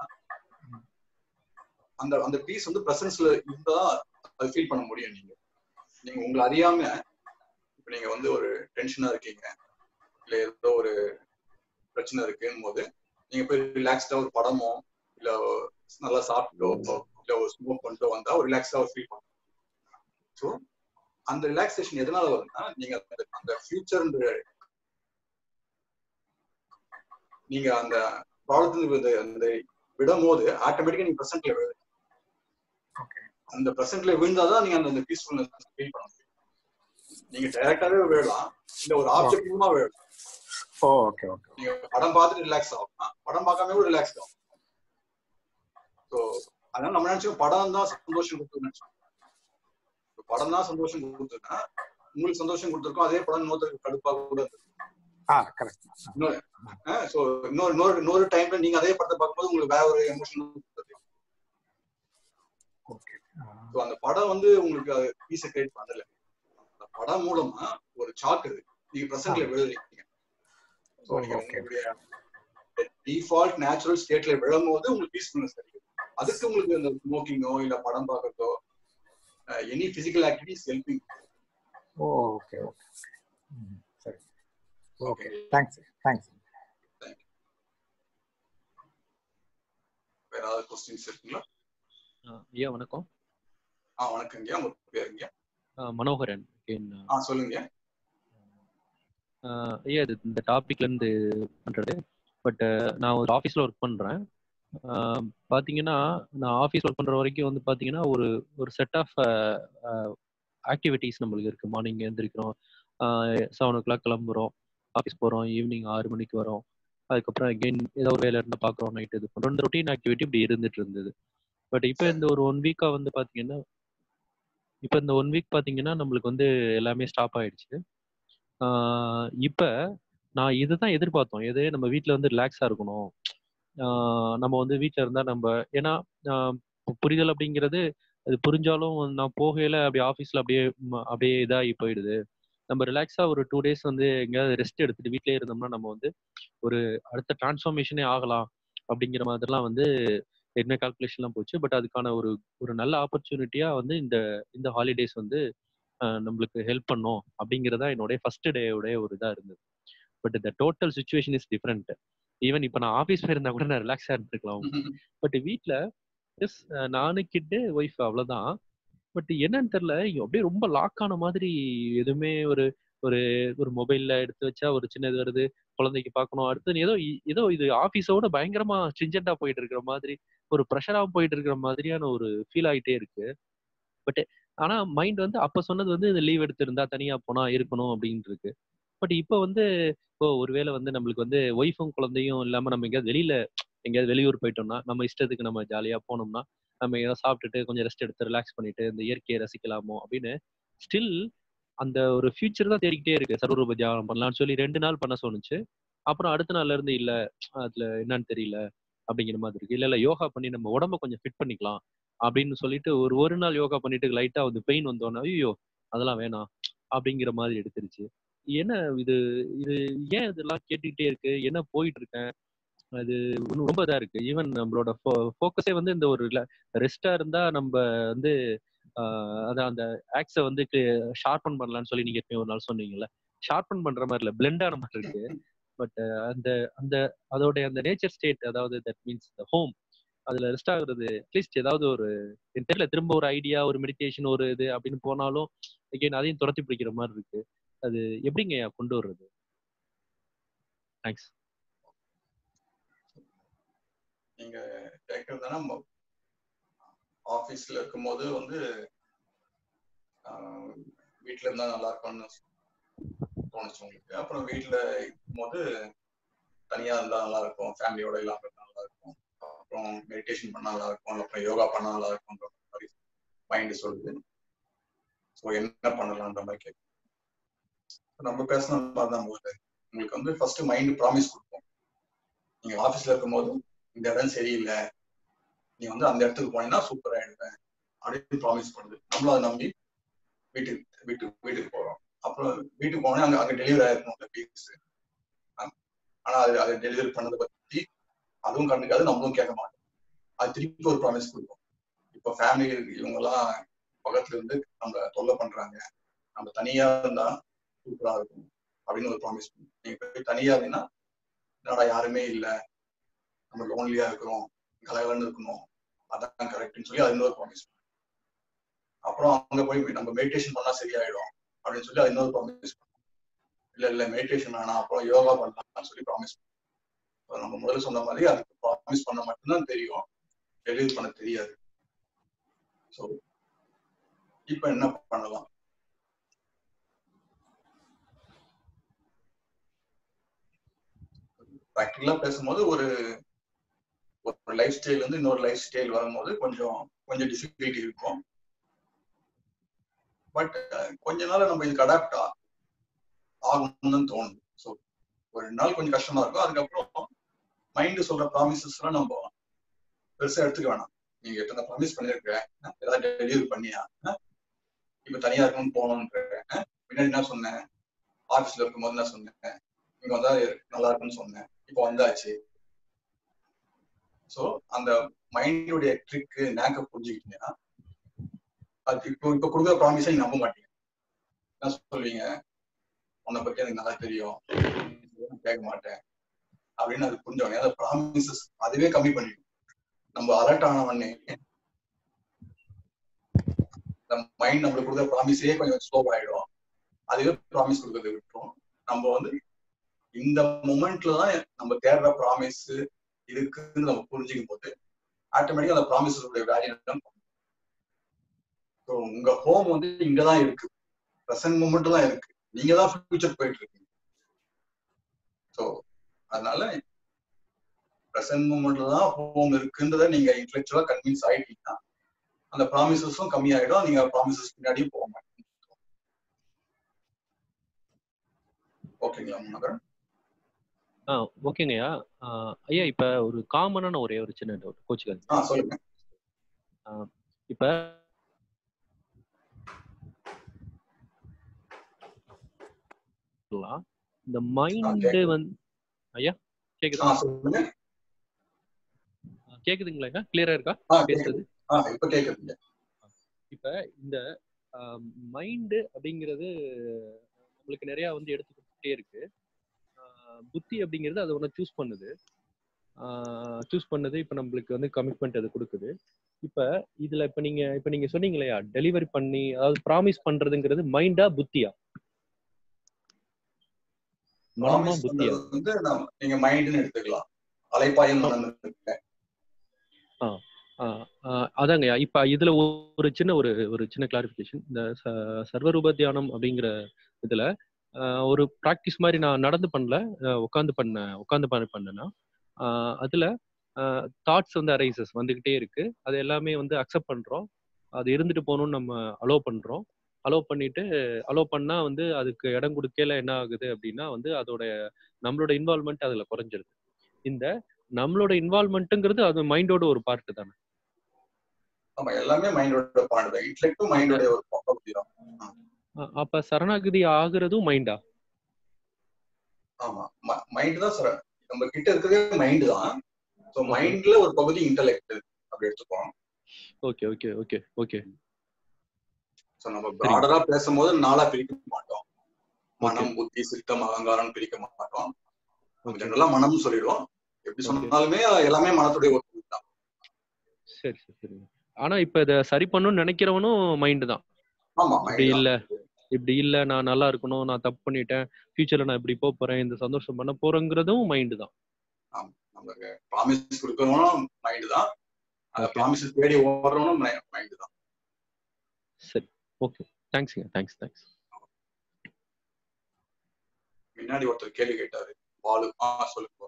Speaker 1: அந்த அந்த பீஸ் வந்து பிரசன்ஸ்ல இருந்தா அது ஃபீல் பண்ண முடியும் நீங்க நீங்க உங்களை அறியாம இப்ப நீங்க வந்து ஒரு டென்ஷனா இருக்கீங்க இல்ல ஏதோ ஒரு பிரச்சனை இருக்குன்னு போது நீங்க போய் ரிலாக்ஸ்டா ஒரு படமோ இல்ல நல்லா சாப்பிட்டோ இல்ல ஒரு ஸ்மோக் பண்ணிட்டோ வந்தா ஒரு ரிலாக்ஸ்டா ஃபீல் பண்ணும் ஸோ அந்த ரிலாக்ஸேஷன் எதனால வருதுன்னா நீங்க அந்த- அந்த ஃபியூச்சர்ன்ற நீங்க அந்த ப்ராப்ளத்துல அந்த விடும் போது ஆட்டோமேட்டிக்கா நீங்க ப்ரெசென்ட்ல விழுது அந்த ப்ரெசென்ட்ல விழுந்தாதான் நீங்க அந்த அந்த பீஸ்ஃபுல்னஸ் ஃபீல் பண்ண முடியும் நீங்க டைரக்டாவே விழலாம் இல்ல ஒரு ஆப்ஜெக்ட் மூலமா விழலாம்
Speaker 6: ஓ ஓகே ஓகே
Speaker 1: நீங்க படம் பார்த்துட்டு ரிலாக்ஸ் ஆகும் படம் பார்க்காம கூட ரிலாக்ஸ் ஆகும் ஸோ அதனால நம்ம நினைச்சோம் படம் தான் சந்தோஷம் கொடுத்து நினைச்சோம் இப்ப படம் தான் சந்தோஷம் கொடுத்துருக்கா உங்களுக்கு சந்தோஷம் கொடுத்துருக்கோம் அதே படம் இன்னொருத்தருக்கு கடுப்பாக கூட இருந்திருக்கும்.
Speaker 6: ஆ கரெக்ட்
Speaker 1: இன்னொரு ஸோ இன்னொரு இன்னொரு இன்னொரு டைம்ல நீங்க அதே படத்தை பார்க்கும்போது உங்களுக்கு வேற ஒரு எமோஷன்
Speaker 6: ஓகே
Speaker 1: ஸோ அந்த படம் வந்து உங்களுக்கு பீஸை கிரியேட் பண்ணல அந்த படம் மூலமா ஒரு சார்ட் இது நீங்க ப்ரெசென்ட்ல விழுறீங்க ஸோ நீங்க
Speaker 6: Okay.
Speaker 1: உங்களுடைய டிஃபால்ட் நேச்சுரல் ஸ்டேட்ல விழும்போது உங்களுக்கு பீஸ்ஃபுல்னஸ் கிடைக்கும் அதுக்கு உங்களுக்கு இந்த ஸ்மோக்கிங்கோ இல்ல படம் பார்க்கறதோ any physical activities helping
Speaker 6: oh okay okay சரி ஓகே தேங்க்ஸ் தேங்க்ஸ்
Speaker 1: வேற ஏதாவது கொஸ்டின்ஸ் இருக்குங்களா
Speaker 5: அஹ் ஐயா வணக்கம்
Speaker 1: ஆ வணக்கங்க உங்க பேருங்க
Speaker 5: அஹ் மனோகரன் again,
Speaker 1: ஆ சொல்லுங்க
Speaker 5: அஹ் ஐயா இது இந்த டாபிக்ல இருந்து பண்றது பட் நான் ஒரு ஆஃபீஸ்ல ஒர்க் பண்றேன் அஹ் பாத்தீங்கன்னா நான் ஆஃபீஸ் ஒர்க் பண்ற வரைக்கும் வந்து பாத்தீங்கன்னா ஒரு ஒரு செட் ஆஃப் ஆக்டிவிட்டீஸ் நம்மளுக்கு இருக்கு மார்னிங் எழுந்திரிக்கிறோம் செவன் ஓ கிளாக் கிளம்புறோம் ஆஃபீஸ் போறோம் ஈவினிங் ஆறு மணிக்கு வரோம் அதுக்கப்புறம் அகைன் ஏதோ ஒரு வேலை இருந்தால் பார்க்குறோம் நைட் இது பண்ணுறோம் இந்த ரொட்டீன் ஆக்டிவிட்டி இப்படி இருந்துட்டு இருந்தது பட் இப்போ இந்த ஒரு ஒன் வீக்கா வந்து பாத்தீங்கன்னா இப்போ இந்த ஒன் வீக் பாத்தீங்கன்னா நம்மளுக்கு வந்து எல்லாமே ஸ்டாப் ஆயிடுச்சு ஆஹ் இப்ப நான் இதுதான் எதிர்பார்த்தோம் எது நம்ம வீட்ல வந்து ரிலாக்ஸா இருக்கணும் ஆஹ் நம்ம வந்து வீட்ல இருந்தா நம்ம ஏன்னா ஆஹ் பு- புரிதல் அப்படிங்கிறது அது புரிஞ்சாலும் நான் போகையில அப்படியே ஆஃபீஸ்ல அப்படியே ம- அப்படியே இதாகி போயிடுது நம்ம ரிலாக்ஸா ஒரு டூ டேஸ் வந்து எங்கேயாவது ரெஸ்ட் எடுத்துட்டு வீட்லயே இருந்தோம்னா நம்ம வந்து ஒரு அடுத்த டிரான்ஸ்ஃபார்மேஷனே ஆகலாம் அப்படிங்கிற மாதிரிலாம் வந்து என்ன கால்குலேஷன்லாம் போச்சு பட் அதுக்கான ஒரு ஒரு நல்ல ஆப்பர்ச்சுனிட்டியா வந்து இந்த இந்த ஹாலிடேஸ் வந்து ஆஹ் நம்மளுக்கு ஹெல்ப் பண்ணும் அப்படிங்கிறதா என்னுடைய ஃபர்ஸ்ட் டேயோடைய ஒரு இதா இருந்தது பட் இந்த total situation is different even இப்போ நான் ஆஃபீஸ் போயிருந்தா கூட நான் ரிலாக்ஸாக இருந்திருக்கலாம் பட் வீட்டில் எஸ் நானு கிட்டு ஒய்ஃப் அவ்வளோதான் பட் என்னன்னு தெரியல இங்க அப்படியே ரொம்ப லாக் ஆன மாதிரி எதுவுமே ஒரு ஒரு ஒரு மொபைல்ல எடுத்து வச்சா ஒரு சின்ன இது வருது குழந்தைக்கு பார்க்கணும் அடுத்து ஏதோ இ- ஏதோ இது ஆஃபீஸோட பயங்கரமா ஸ்ட்ரிஞ்சண்டா போயிட்டு இருக்கிற மாதிரி ஒரு ப்ரெஷரா போயிட்டு இருக்கிற மாதிரியான ஒரு ஃபீல் ஆயிட்டே இருக்கு பட் ஆனா மைண்ட் வந்து அப்ப சொன்னது வந்து இந்த லீவ் எடுத்திருந்தா தனியா போனா இருக்கணும் அப்படின்னு இருக்கு பட் இப்போ வந்து இப்போ ஒருவேளை வந்து நம்மளுக்கு வந்து ஒய்ஃபும் குழந்தையும் இல்லாம நம்ம எங்கேயாவது வெளியில எங்கேயாவது வெளியூர் போயிட்டோம்னா நம்ம இஷ்டத்துக்கு நம்ம ஜாலியா போனோம்னா நம்ம ஏதாவது சாப்பிட்டுட்டு கொஞ்சம் ரெஸ்ட் எடுத்து ரிலாக்ஸ் பண்ணிட்டு இந்த இயற்கையை ரசிக்கலாமோ அப்படின்னு ஸ்டில் அந்த ஒரு ஃபியூச்சர் தான் தேடிக்கிட்டே இருக்கு சர்வரூப தியானம் பண்ணலாம்னு சொல்லி ரெண்டு நாள் பண்ண சொன்னுச்சு அப்புறம் அடுத்த நாள்ல இருந்து இல்ல அதுல என்னன்னு தெரியல அப்படிங்கிற மாதிரி இருக்கு இல்ல இல்ல யோகா பண்ணி நம்ம உடம்ப கொஞ்சம் ஃபிட் பண்ணிக்கலாம் அப்படின்னு சொல்லிட்டு ஒரு ஒரு நாள் யோகா பண்ணிட்டு லைட்டா வந்து பெயின் வந்தோன்னே ஐயோ அதெல்லாம் வேணாம் அப்படிங்கிற மாதிரி எடுத்துருச்சு என்ன இது இது ஏன் இதெல்லாம் கேட்டுக்கிட்டே இருக்கு என்ன போயிட்டு இருக்கேன் அது இன்னும் ரொம்ப இதா இருக்கு ஈவன் நம்மளோட ஃபோக்கஸே வந்து இந்த ஒரு ரெஸ்டா இருந்தா நம்ம வந்து ஆஹ் அதான் அந்த ஆக்ஸை வந்து ஷார்பன் பண்ணலாம்னு சொல்லி நீங்க எப்பயும் ஒரு நாள் சொன்னீங்கல்ல ஷார்பன் பண்ற மாதிரி இல்ல பிளெண்ட் ஆன மாதிரி இருக்கு பட் அந்த அந்த அதோடைய அந்த நேச்சர் ஸ்டேட் அதாவது தட் மீன்ஸ் த ஹோம் அதுல ரெஸ்ட் ஆகுறது அட்லீஸ்ட் ஏதாவது ஒரு எனக்கு தெரியல திரும்ப ஒரு ஐடியா ஒரு மெடிடேஷன் ஒரு இது அப்படின்னு போனாலும் again அதையும் துரத்தி பிடிக்கிற மாதிரி இருக்கு அது எப்படிங்க கொண்டு வர்றது தேங்க்ஸ்
Speaker 1: நீங்க கேட்கறதுனா ஆபீஸ்ல இருக்கும்போது வந்து ஆஹ், வீட்ல இருந்தா நல்லா இருக்கும்னு தோணுச்சு உங்களுக்கு அப்புறம் வீட்ல இருக்கும்போது தனியா இருந்தா நல்லா இருக்கும் ஃபேமிலியோட இல்லாம இருந்தா நல்லா இருக்கும் அப்புறம் மெடிடேஷன் பண்ணா நல்லா இருக்கும் அப்புறம் யோகா பண்ணா நல்லா இருக்கும்ன்ற மாதிரி மைண்ட் சொல்லுது ஸோ என்ன பண்ணலாம்ன்ற மாதிரி கேட்கும் நம்ம பேசின மாதிரி தான் போகுது உங்களுக்கு வந்து ஃபர்ஸ்ட் மைண்ட் ப்ராமிஸ் கொடுப்போம் நீங்க ஆபீஸ்ல இருக்கும்போது இந்த இடம் சரியில்லை நீ வந்து அந்த இடத்துக்கு போனீங்கன்னா சூப்பரா ஆயிடுவேன் அப்படின்னு ப்ராமிஸ் பண்ணுது நம்மளும் அதை நம்பி வீட்டுக்கு வீட்டுக்கு வீட்டுக்கு போறோம் அப்புறம் வீட்டுக்கு போனோடனே அங்க அங்க டெலிவரி ஆயிருக்கும் அந்த பீஸ் ஆனா அது அது டெலிவரி பண்ணதை பத்தி அதுவும் கண்டுக்காது நம்மளும் கேட்க மாட்டோம் அது திருப்பி ஒரு ப்ராமிஸ் கொடுக்கும் இப்போ ஃபேமிலி இவங்க எல்லாம் பக்கத்துல இருந்து நம்மள தொல்லை பண்றாங்க நம்ம தனியா இருந்தா சூப்பரா இருக்கும் அப்படின்னு ஒரு ப்ராமிஸ் நீங்க போய் தனியா இருந்தீங்கன்னா என்னடா யாருமே இல்ல நம்ம லோன்லியா இருக்கிறோம் கலகலன்னு இருக்கணும் அதான் கரெக்ட்னு சொல்லி அது இன்னொரு ப்ராமிஸ் அப்புறம் அங்க போய் நம்ம மெடிடேஷன் பண்ணா சரியாயிடும் அப்படின்னு சொல்லி அது இன்னொரு ப்ராமிஸ் இல்ல இல்ல மெடிடேஷன் வேணாம் அப்புறம் யோகா பண்ணலாம்னு சொல்லி ப்ராமிஸ் நம்ம முதல்ல சொன்ன மாதிரி அதுக்கு ப்ராமிஸ் பண்ண மட்டும்தான் தெரியும் டெலிவரி பண்ண தெரியாது ஸோ இப்ப என்ன பண்ணலாம் ப்ராக்டிக்கலா பேசும்போது ஒரு ஒரு லைஃப் ஸ்டைல் வந்து இன்னொரு லைஃப் ஸ்டைல் வரும்போது கொஞ்சம் கொஞ்சம் டிஃபிகல்ட்டி இருக்கும் பட் கொஞ்ச நாள் நம்ம இதுக்கு அடாப்ட் ஆகணும்னு தோணுது ஸோ ஒரு ரெண்டு நாள் கொஞ்சம் கஷ்டமா இருக்கும் அதுக்கப்புறம் மைண்டு சொல்ற ப்ராமிசஸ் எல்லாம் நம்ம பெருசா எடுத்துக்க வேணாம் நீங்க எத்தனை ப்ராமிஸ் பண்ணிருக்க ஏதாவது டெலிவரி பண்ணியா இப்ப தனியா இருக்கணும்னு போகணுன்ற முன்னாடி என்ன சொன்னேன் ஆபீஸ்ல இருக்கும்போது என்ன சொன்னேன் இங்க வந்தா நல்லா இருக்கும்னு சொன்னேன் இப்போ வந்தாச்சு ஸோ அந்த மைண்டுடைய ட்ரிக்கு நேக்க புரிஞ்சுக்கிட்டீங்கன்னா அது இப்போ இப்போ கொடுக்குற ப்ராமிஸை நீங்க நம்ப மாட்டீங்க என்ன சொல்லுவீங்க உன்னை பத்தி எனக்கு நல்லா தெரியும் கேட்க மாட்டேன் அப்படின்னு அது புரிஞ்சவனே அந்த ப்ராமிசஸ் அதுவே கம்மி பண்ணிடும் நம்ம அலர்ட் ஆன உடனே நம்ம மைண்ட் நம்மளுக்கு கொடுக்குற ப்ராமிஸே கொஞ்சம் ஸ்லோ ஆயிடும் அதுவே ப்ராமிஸ் கொடுக்கறது விட்டுரும் நம்ம வந்து இந்த மூமெண்ட்ல தான் நம்ம தேடுற ப்ராமிஸ் இருக்குன்னு நம்ம புரிஞ்சுக்கும் போது ஆட்டோமேட்டிக்கா அந்த ப்ராமிசஸ் உடைய வேல்யூ உங்க ஹோம் வந்து இங்கதான் இருக்கு ப்ரெசன்ட் மூமெண்ட் தான் இருக்கு நீங்க தான் ஃபியூச்சர் போயிட்டு இருக்கீங்க ஸோ அதனால ப்ரெசன்ட் மூமெண்ட்ல தான் ஹோம் இருக்குன்றத நீங்க இன்டெலக்சுவலா கன்வின்ஸ் ஆயிட்டீங்கன்னா அந்த ப்ராமிசஸும் கம்மியாயிடும் நீங்க ப்ராமிசஸ் பின்னாடியும் போக மாட்டீங்க ஓகேங்களா மனோகரன்
Speaker 5: ஆ ஓகேங்கய்யா ஆ, ஐயா இப்ப ஒரு காமனான ஒரே ஒரு சின்ன டவுட் கோச்சுக்காது
Speaker 1: ஆ சொல்லுங்க
Speaker 5: இப்ப சொல்லலாம். இந்த மைண்டு
Speaker 1: கேக்குது.
Speaker 5: வந்து ஐயா கேக்குதா
Speaker 1: ஆ சொல்லுங்க
Speaker 5: கேக்குதுங்களா ஐயா கிளியரா இருக்கா
Speaker 1: ஆ
Speaker 5: பேசுறது
Speaker 1: கேக்குது ஆ இப்ப கேக்குதுங்க
Speaker 5: இப்ப இந்த மைண்டு அப்படிங்கிறது நம்மளுக்கு நிறைய வந்து எடுத்து கொடுத்துட்டே இருக்கு ஆஹ் புத்தி அப்படிங்கிறது அதை ஒன்று சூஸ் பண்ணுது சூஸ் பண்ணது இப்போ நம்மளுக்கு வந்து கமிட்மெண்ட் அது கொடுக்குது இப்போ இதுல இப்போ நீங்க இப்போ நீங்க சொன்னீங்க இல்லையா டெலிவரி பண்ணி அதாவது ப்ராமிஸ் பண்றதுங்கிறது மைண்டா புத்தியா மனமா
Speaker 1: ப்ராமிஸ்
Speaker 5: புத்தியா
Speaker 1: பண்றது வந்து நம்ம நீங்க மைண்ட்னு எடுத்துக்கலாம் அலைப்பாயும் மனம் இருக்கு
Speaker 5: ஆஹ் ஆஹ் அதாங்கய்யா இப்ப இதுல ஒ- ஒரு சின்ன ஒரு ஒரு சின்ன கிளாரிபிகேஷன் இந்த ச- சர்வரூப தியானம் அப்படிங்கிற இதுல ஆஹ் ஒரு ப்ராக்டிஸ் மாதிரி நான் நடந்து பண்ணல உட்காந்து பண்ண உட்காந்து பண்ண பண்ணேன்னா ஆஹ் அதுல தாட்ஸ் வந்து அரைசஸ் வந்துகிட்டே இருக்கு அது எல்லாமே வந்து அக்செப்ட் பண்றோம் அது இருந்துட்டு போகணும்னு நம்ம அலோவ் பண்றோம் அலோவ் பண்ணிட்டு அலோவ் பண்ணா வந்து அதுக்கு இடம் கொடுக்கல என்ன ஆகுது அப்படின்னா வந்து அதோட நம்மளோட இன்வால்மெண்ட் அதுல குறைஞ்சிருது இந்த நம்மளோட இன்வால்மெண்ட்டுங்கிறது அது மைண்டோட ஒரு பார்ட் தானே
Speaker 1: ஆமா எல்லாமே மைண்டோட பாயிண்ட் தான் இன்டெலெக்டும் மைண்டோட ஒரு பகுதி தான்
Speaker 5: அ- அப்ப சரணாகதி ஆகுறதும் மைண்டா
Speaker 1: ஆமா மைண்ட் தான் சார் நம்ம கிட்ட இருக்கிறதே மைண்ட் தான் ஸோ மைண்ட்ல ஒரு பகுதி இன்டெலெக்ட் அப்படி எடுத்துப்போம்
Speaker 5: okay okay okay okay
Speaker 1: so நம்ம ப்ராடரா பேசும்போது நாளா பிரிக்க மாட்டோம் மனம் புத்தி சித்தம் அகங்காரம் பிரிக்க மாட்டோம் நம்ம ஜெனரலா மனம்னு சொல்லிடுவோம் எப்படி சொன்னாலுமே எல்லாமே மனத்துடைய ஒரு பகுதி தான்
Speaker 5: சரி சரி சரி ஆனா இப்ப இத சரி பண்ணணும்னு நினைக்கிறவனும் மைண்ட் தான்
Speaker 1: ஆமா
Speaker 5: இப்படி
Speaker 1: மைண்ட்
Speaker 5: இல்ல இப்படி இல்ல நான் நல்லா இருக்கணும் நான் தப்பு பண்ணிட்டேன் ஃபியூச்சர்ல நான் இப்படி போக போறேன் இந்த சந்தோஷம் பண்ண போறேங்கிறதும் மைண்ட் தான்
Speaker 1: நமக்கு ப்ராமிஸ் கொடுக்கறவனும் மைண்ட் தான் அந்த
Speaker 5: Okay.
Speaker 1: ப்ராமிஸ் தேடி ஓடுறவனும் மைண்ட் தான்
Speaker 5: சரி ஓகே தேங்க்ஸ்ங்க தேங்க்ஸ் தேங்க்ஸ்
Speaker 1: முன்னாடி ஒருத்தர் கேள்வி கேட்டாரு பாலு ஆ சொல்லுங்க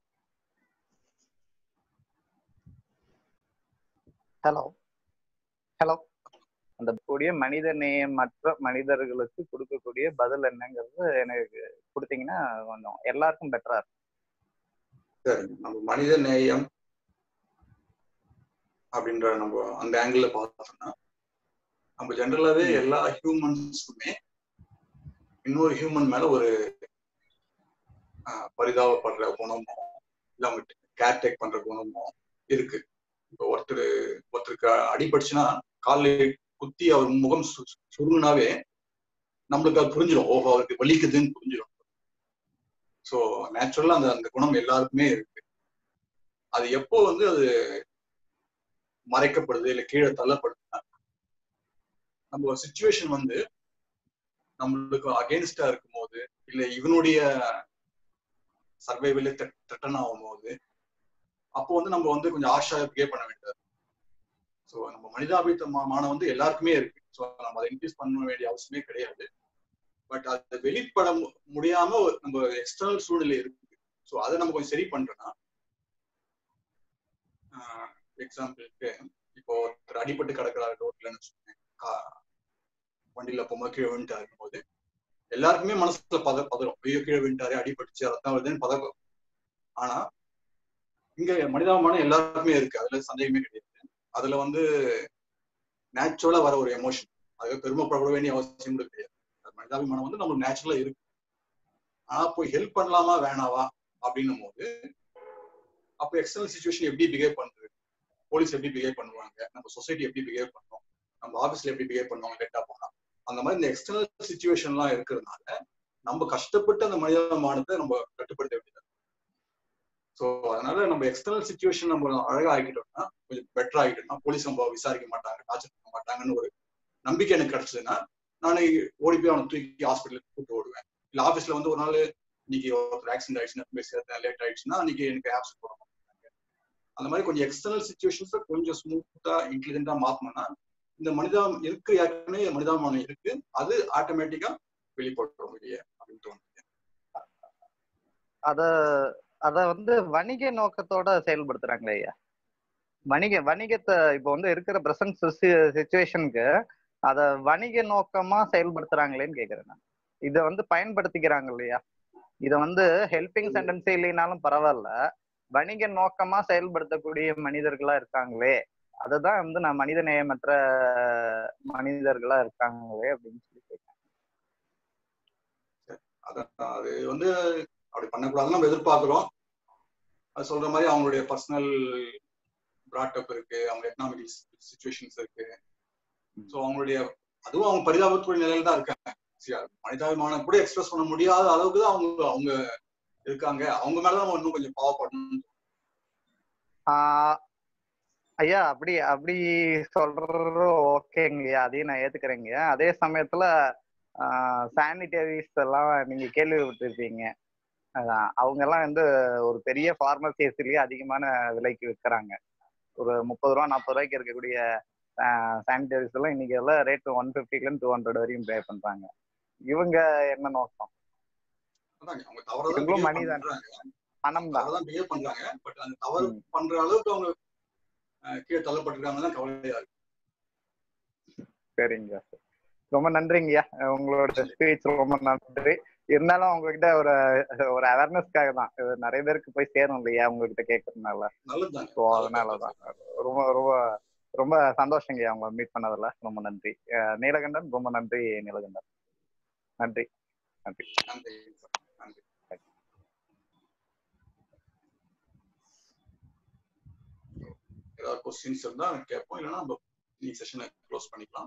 Speaker 3: ஹலோ ஹலோ அந்த கூடிய மனித நேயம் மற்ற மனிதர்களுக்கு கொடுக்கக்கூடிய பதில் என்னங்கிறது எனக்கு கொடுத்தீங்கன்னா கொஞ்சம் எல்லாருக்கும் பெட்டரா இருக்கும்
Speaker 1: சரி நம்ம மனித நேயம் அப்படின்ற நம்ம அந்த ஆங்கிள் பார்த்தோம்னா நம்ம ஜென்ரலாவே எல்லா ஹியூமன்ஸுக்குமே இன்னொரு ஹியூமன் மேல ஒரு ஆஹ், பரிதாபப்படுற குணமோ இல்ல அவங்க கேர் டேக் பண்ற குணமோ இருக்கு இப்போ ஒருத்தர் ஒருத்தருக்கு அடிபட்டுச்சுன்னா காலில் குத்தி அவர் முகம் சு- சு- சுருங்குனாவே நம்மளுக்கு அது புரிஞ்சிடும் ஓஹோ அவருக்கு வலிக்குதுன்னு புரிஞ்சிடும் ஸோ நேச்சுரலா அந்த அந்த குணம் எல்லாருக்குமே இருக்கு அது எப்போ வந்து அது மறைக்கப்படுது இல்ல கீழே தள்ளப்படுதுன்னா நம்ம ஒரு சுச்சுவேஷன் வந்து நம்மளுக்கு அகேன்ஸ்டா இருக்கும் போது இல்ல இவனுடைய சர்வைவல் த்ரெட்டன் ஆகும் போது அப்போ வந்து நம்ம வந்து கொஞ்சம் ஆஷா பிஹேவ் பண்ண வேண்டியது ஸோ நம்ம மனிதாபித்தமான வந்து எல்லாருக்குமே இருக்கு ஸோ நம்ம அதை இன்க்ரீஸ் பண்ண வேண்டிய அவசியமே கிடையாது பட் அது வெளிப்பட மு- முடியாம ஒரு- நம்ம எக்ஸ்டர்னல் சூழ்நிலை இருக்கு ஸோ அதை நம்ம கொஞ்சம் சரி பண்றோம்னா எக்ஸாம்பிளுக்கு இப்போ ஒருத்தர் அடிபட்டு கிடக்குறாரு ரோட்லன்னு வச்சுக்கோங்க கா- வண்டியில போகும்போது கீழே விழுந்துட்டாரு இருக்கும்போது எல்லாருக்குமே மனசுல பத பதறும் ஐயோ கீழே விழுந்துட்டாரு அடிபட்டுச்சு ரத்தம் வருதுன்னு பதறும் ஆனா இங்க மனிதாபிமானம் எல்லாருக்குமே இருக்கு அதுல சந்தேகமே கிடையாது அதுல வந்து நேச்சுரலா வர ஒரு எமோஷன் அது பெருமைப்பட வேண்டிய அவசியம் கூட கிடையாது அது மனிதாபிமானம் வந்து நம்மளுக்கு நேச்சுரலா இருக்கு ஆனா போய் ஹெல்ப் பண்ணலாமா வேணாவா அப்படின்னும் போது அப்போ எக்ஸ்டர்னல் சுச்சுவேஷன் எப்படி பிஹேவ் பண்றது போலீஸ் எப்படி பிஹேவ் பண்ணுவாங்க நம்ம சொசைட்டி எப்படி பிஹேவ் பண்ணோம் நம்ம ஆபீஸ்ல எப்படி பிஹேவ் பண்ணுவாங்க லேட்டா போனா அந்த மாதிரி இந்த எக்ஸ்டர்னல் சுச்சுவேஷன்லாம் இருக்கிறதுனால நம்ம கஷ்டப்பட்டு அந்த மனிதாபிமானத்தை நம்ம கட்டுப்படுத்த வேண்டியது ஸோ அதனால நம்ம எக்ஸ்டர்னல் சுச்சுவேஷன் நம்ம அழகா ஆக்கிட்டோம்னா கொஞ்சம் பெட்டர் ஆகிட்டோம்னா போலீஸ் நம்ம விசாரிக்க மாட்டாங்க டார்ச்சர் பண்ண மாட்டாங்கன்னு ஒரு நம்பிக்கை எனக்கு கிடைச்சதுன்னா நான் ஓடி போய் அவனை தூக்கி ஹாஸ்பிட்டலுக்கு கூப்பிட்டு ஓடுவேன் இல்ல ஆபீஸ்ல வந்து ஒரு நாள் இன்னைக்கு ஒருத்தர் ஆக்சிடென்ட் ஆயிடுச்சுன்னா போய் சேர்த்தேன் லேட் ஆயிடுச்சுன்னா அன்னைக்கு எனக்கு ஆப்ஸ் போட மாட்டாங்க அந்த மாதிரி கொஞ்சம் எக்ஸ்டர்னல் சுச்சுவேஷன்ஸை கொஞ்சம் ஸ்மூத்தா இன்டெலிஜென்ட்டா மாத்தணும்னா இந்த மனிதா இருக்கு ஏற்கனவே மனிதாபிமானம் இருக்கு அது ஆட்டோமேட்டிக்கா வெளிப்பட்டுரும் வெளியே அப்படின்னு தோணுது
Speaker 3: அத அத வந்து வணிக நோக்கத்தோட செயல்படுத்துறாங்களே ஐயா வணிக வணிகத்தை இப்போ வந்து இருக்கிற பிரசன்ட் சுச்சுவேஷனுக்கு அத வணிக நோக்கமா செயல்படுத்துறாங்களேன்னு கேக்குறேன் நான் இத வந்து பயன்படுத்திக்கிறாங்க இல்லையா இத வந்து ஹெல்பிங் சென்டென்ஸே இல்லைனாலும் பரவாயில்ல வணிக நோக்கமா செயல்படுத்தக்கூடிய மனிதர்களா இருக்காங்களே அததான் வந்து நான் மனித நேயமற்ற மனிதர்களா இருக்காங்களே அப்படின்னு சொல்லி கேட்கிறேன்
Speaker 1: அதான் அது வந்து அப்படி பண்ணக்கூடாதுன்னு நம்ம எதிர்பார்க்கிறோம் அது சொல்ற மாதிரி அவங்களுடைய பர்சனல் பிராட்டப் இருக்கு அவங்க எக்கனாமிக் சுச்சுவேஷன்ஸ் இருக்கு ஸோ அவங்களுடைய அதுவும் அவங்க பரிதாபத்துடைய நிலையில தான் இருக்காங்க சரி, அது மனிதாபிமானம் கூட எக்ஸ்பிரஸ் பண்ண முடியாத அளவுக்கு தான் அவங்க அவங்க இருக்காங்க அவங்க மேலதான் நம்ம இன்னும் கொஞ்சம் பாவப்படணும்
Speaker 3: ஆஹ் ஐயா அப்படி அப்படி சொல்றது ஓகேங்கய்யா அதையும் நான் ஏத்துக்கிறேங்க அதே சமயத்துல சானிடரிஸ் எல்லாம் நீங்க கேள்விப்பட்டிருப்பீங்க அதான் அவங்க எல்லாம் வந்து ஒரு பெரிய ஃபார்மசிஸ்லயே அதிகமான விலைக்கு விற்கிறாங்க ஒரு முப்பது ரூபா நாற்பது ரூபாய்க்கு இருக்கக்கூடிய சானிடரிஸ் எல்லாம் இன்னைக்கு எல்லாம் ரேட் ஒன் ஃபிஃப்டில டூ ஹண்ட்ரட் வரையும் பே பண்றாங்க இவங்க என்ன நோக்கம்
Speaker 1: அதாங்க, அவங்க தவறதான்
Speaker 3: இவங்களும்
Speaker 1: behave
Speaker 3: மனிதன்.
Speaker 1: பண்றாங்க
Speaker 3: பணம் தான்
Speaker 1: தவறதான் பிஹேவ் பண்றாங்க பட் அந்த தவறு
Speaker 3: ம்.
Speaker 1: பண்ற அளவுக்கு அவங்க அஹ், கீழே தள்ளப்பட்டிருக்காங்கன்னு தான் கவலையா இருக்கு
Speaker 3: சரிங்க ரொம்ப நன்றிங்கய்யா உங்களோட ஸ்பீச் ரொம்ப நன்றி இருந்தாலும் உங்ககிட்ட ஒரு ஒரு அவேர்னஸ்க்காக தான் இது நிறைய பேருக்கு போய் சேரும் இல்லையா உங்ககிட்ட கேட்கறதுனால
Speaker 1: நல்லதுதாங்க
Speaker 3: ஸோ அதனாலதான் ரொம்ப ரொம்ப ரொம்ப சந்தோஷங்கய்யா உங்களை மீட் பண்ணதுல ரொம்ப நன்றி அஹ் நீலகண்டன் ரொம்ப நன்றி நீலகண்டன் நன்றி நன்றி
Speaker 1: நன்றி நன்றி ஏதாவது கொஸ்டின்ஸ் இருந்தா கேட்போம் இல்லைன்னா நம்ம நீ செஷனை க்ளோஸ் பண்ணிக்கலாம்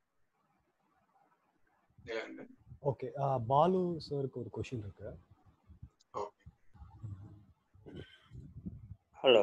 Speaker 1: நீலகண்டன்
Speaker 7: ஓகே பாலு சாருக்கு ஒரு கொஷின் இருக்கு
Speaker 1: ஓகே
Speaker 4: ஹலோ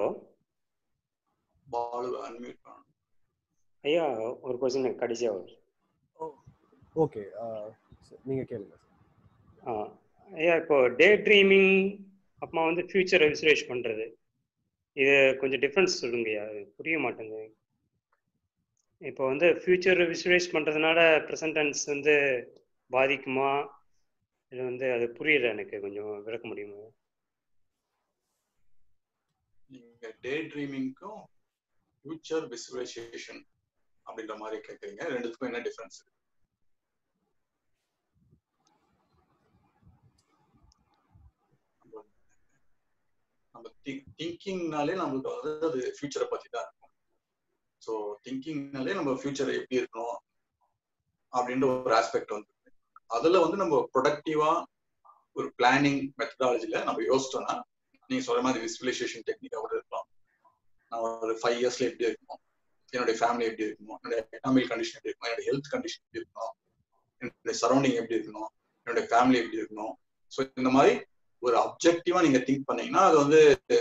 Speaker 1: பாலு அன்மியூட் பண்ணணும்
Speaker 4: ஐயா ஒரு கொஸ்டின் கடைசியா வரும்
Speaker 7: ஓகே நீங்க கேளுங்க
Speaker 4: ஆ ஐயா இப்போ டே ட்ரீமிங் அப்புறமா வந்து ஃபியூச்சரை விசுவலைஸ் பண்றது இது கொஞ்சம் டிஃப்ரென்ஸ் சொல்லுங்கய்யா அது புரிய மாட்டேங்குது இப்போ வந்து ஃபியூச்சர் விசுவலைஸ் பண்றதுனால ப்ரெசன்ட் டென்ஸ் வந்து பாதிக்குமா இது வந்து அது புரியல எனக்கு கொஞ்சம் விளக்க முடியுமா
Speaker 1: நீங்க டே ட்ரீமிங்க்கும் ஃபியூச்சர் விசுவலைசேஷன் அப்படின்ற மாதிரி கேட்குறீங்க ரெண்டுத்துக்கும் என்ன டிஃபரன்ஸ் நம்ம திங்கிங்னாலே நம்மளுக்கு வந்து அது ஃபியூச்சரை பத்தி தான் இருக்கும் ஸோ திங்கிங்னாலே நம்ம ஃபியூச்சர் எப்படி இருக்கணும் அப்படின்ற ஒரு ஆஸ்பெக்ட் வந்து அதுல வந்து நம்ம ப்ரொடக்டிவா ஒரு பிளானிங் மெத்தடாலஜில நம்ம யோசிச்சோம்னா நீங்க சொல்ற மாதிரி விசுவலைசேஷன் டெக்னிக்கா கூட இருக்கலாம் நான் ஒரு ஃபைவ் இயர்ஸ்ல எப்படி இருக்கணும் என்னுடைய ஃபேமிலி எப்படி இருக்கணும் என்னுடைய எக்கனாமிக் கண்டிஷன் எப்படி இருக்கணும் என்னுடைய ஹெல்த் கண்டிஷன் எப்படி இருக்கணும் என்னுடைய சரௌண்டிங் எப்படி இருக்கணும் என்னுடைய ஃபேமிலி எப்படி இருக்கணும் ஸோ இந்த மாதிரி ஒரு அப்ஜெக்டிவா நீங்க திங்க் பண்ணீங்கன்னா அது வந்து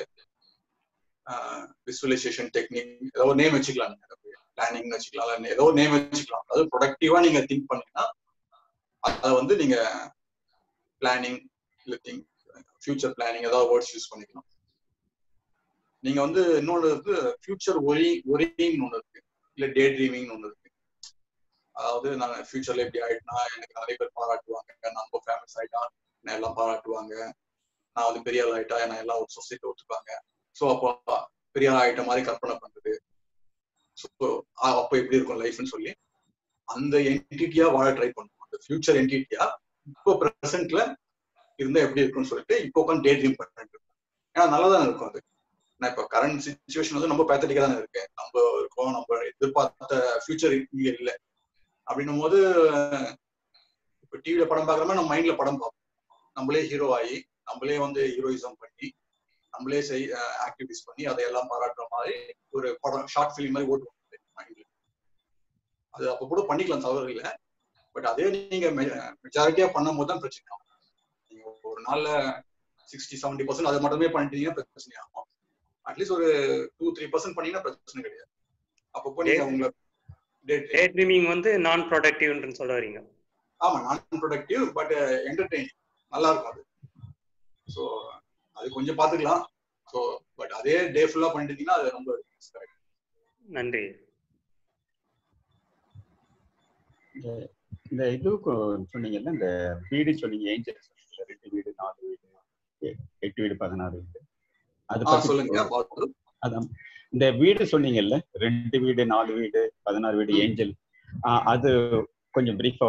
Speaker 1: விசுவலைசேஷன் டெக்னிக் ஏதோ ஒரு நேம் வச்சுக்கலாம் பிளானிங் வச்சுக்கலாம் இல்ல ஏதோ ஒரு நேம் வச்சுக்கலாம் அதாவது ப்ரொடக்டிவா நீங்க திங்க் பண்ணீங்கன்னா அதை வந்து நீங்க பிளானிங் இல்ல திங்க் ஃபியூச்சர் பிளானிங் ஏதாவது வேர்ட்ஸ் யூஸ் பண்ணிக்கலாம் நீங்க வந்து இன்னொன்று வந்து ஃபியூச்சர் ஒரி ஒரின்னு ஒன்று இருக்கு இல்ல டே ட்ரீமிங்னு ஒன்று இருக்கு அதாவது நான் ஃபியூச்சர்ல எப்படி ஆயிட்டுனா எனக்கு நிறைய பேர் பாராட்டுவாங்க நான் ரொம்ப ஃபேமஸ் ஆயிட்டா நான் எல்லாம் பாராட்டுவாங்க நான் வந்து பெரிய ஆள் ஆயிட்டா நான் எல்லாம் ஒரு சொசைட்டி ஒத்துப்பாங்க ஸோ அப்போ பெரிய ஆள் ஆயிட்ட மாதிரி கற்பனை பண்றது ஸோ அப்போ எப்படி இருக்கும் லைஃப்னு சொல்லி அந்த என்டிட்டியா வாழ ட்ரை பண்ணுவோம் அந்த ஃபியூச்சர் என்டிட்டியா இப்போ ப்ரெசென்ட்ல இருந்தா எப்படி இருக்கும்னு சொல்லிட்டு இப்போ உட்காந்து டே ட்ரீம் பண்ணிட்டு இருக்கோம் ஏன்னா நல்லா தான் இருக்கும் அது நான் இப்போ கரண்ட் சுச்சுவேஷன் வந்து ரொம்ப பேத்தட்டிக்கா தானே இருக்கு நம்ம இருக்கோம் நம்ம எதிர்பார்த்த ஃபியூச்சர் இங்க இல்லை அப்படின்னும் போது இப்போ டிவியில படம் பார்க்குற மாதிரி நம்ம மைண்ட்ல படம் பார்ப்போம் நம்மளே ஹீரோ ஆகி நம்மளே வந்து ஹீரோயிசம் பண்ணி நம்மளே செய் ஆக்டிவிட்டிஸ் பண்ணி அதையெல்லாம் பாராட்டுற மாதிரி ஒரு படம் ஷார்ட் ஃபிலிம் மாதிரி ஓட்டுவோம் மைண்ட்ல அது அப்போ கூட பண்ணிக்கலாம் தவறு இல்லை பட் அதே நீங்க மெஜாரிட்டியா பண்ணும் போது தான் பிரச்சனை ஆகும் நீங்க ஒரு நாள்ல சிக்ஸ்டி செவன்டி பர்சன்ட் அதை மட்டுமே பண்ணிட்டீங்கன்னா பிரச்சனை ஆகும் அட்லீஸ்ட் ஒரு டூ த்ரீ பர்சன்ட் பண்ணீங்கன்னா பிரச்சனை கிடையாது அப்பப்போ நீங்க உங்களை
Speaker 4: டே ட்ரீமிங் வந்து நான் ப்ரொடக்டிவ்னு சொல்ல வரீங்க
Speaker 1: ஆமா நான் ப்ரொடக்டிவ் பட் என்டர்டெய்னிங் நல்லா இருக்கும் அது ஸோ அது கொஞ்சம் பாத்துக்கலாம் ஸோ பட் அதே டே ஃபுல்லா பண்ணிட்டீங்கன்னா அது ரொம்ப
Speaker 4: நன்றி
Speaker 8: இந்த இந்த இது சொன்னீங்கல்ல இந்த வீடு சொன்னீங்க ஏஞ்சல் சொன்னீங்கல்ல ரெண்டு வீடு நாலு வீடு எ- எட்டு வீடு பதினாறு வீடு அது
Speaker 1: ஆ
Speaker 8: பத்தி
Speaker 1: சொல்லுங்க பாத்து
Speaker 8: அதான் இந்த வீடு சொன்னீங்கல்ல ரெண்டு வீடு நாலு வீடு பதினாறு வீடு ஏஞ்சல் ஆ, அது கொஞ்சம் பிரீஃபா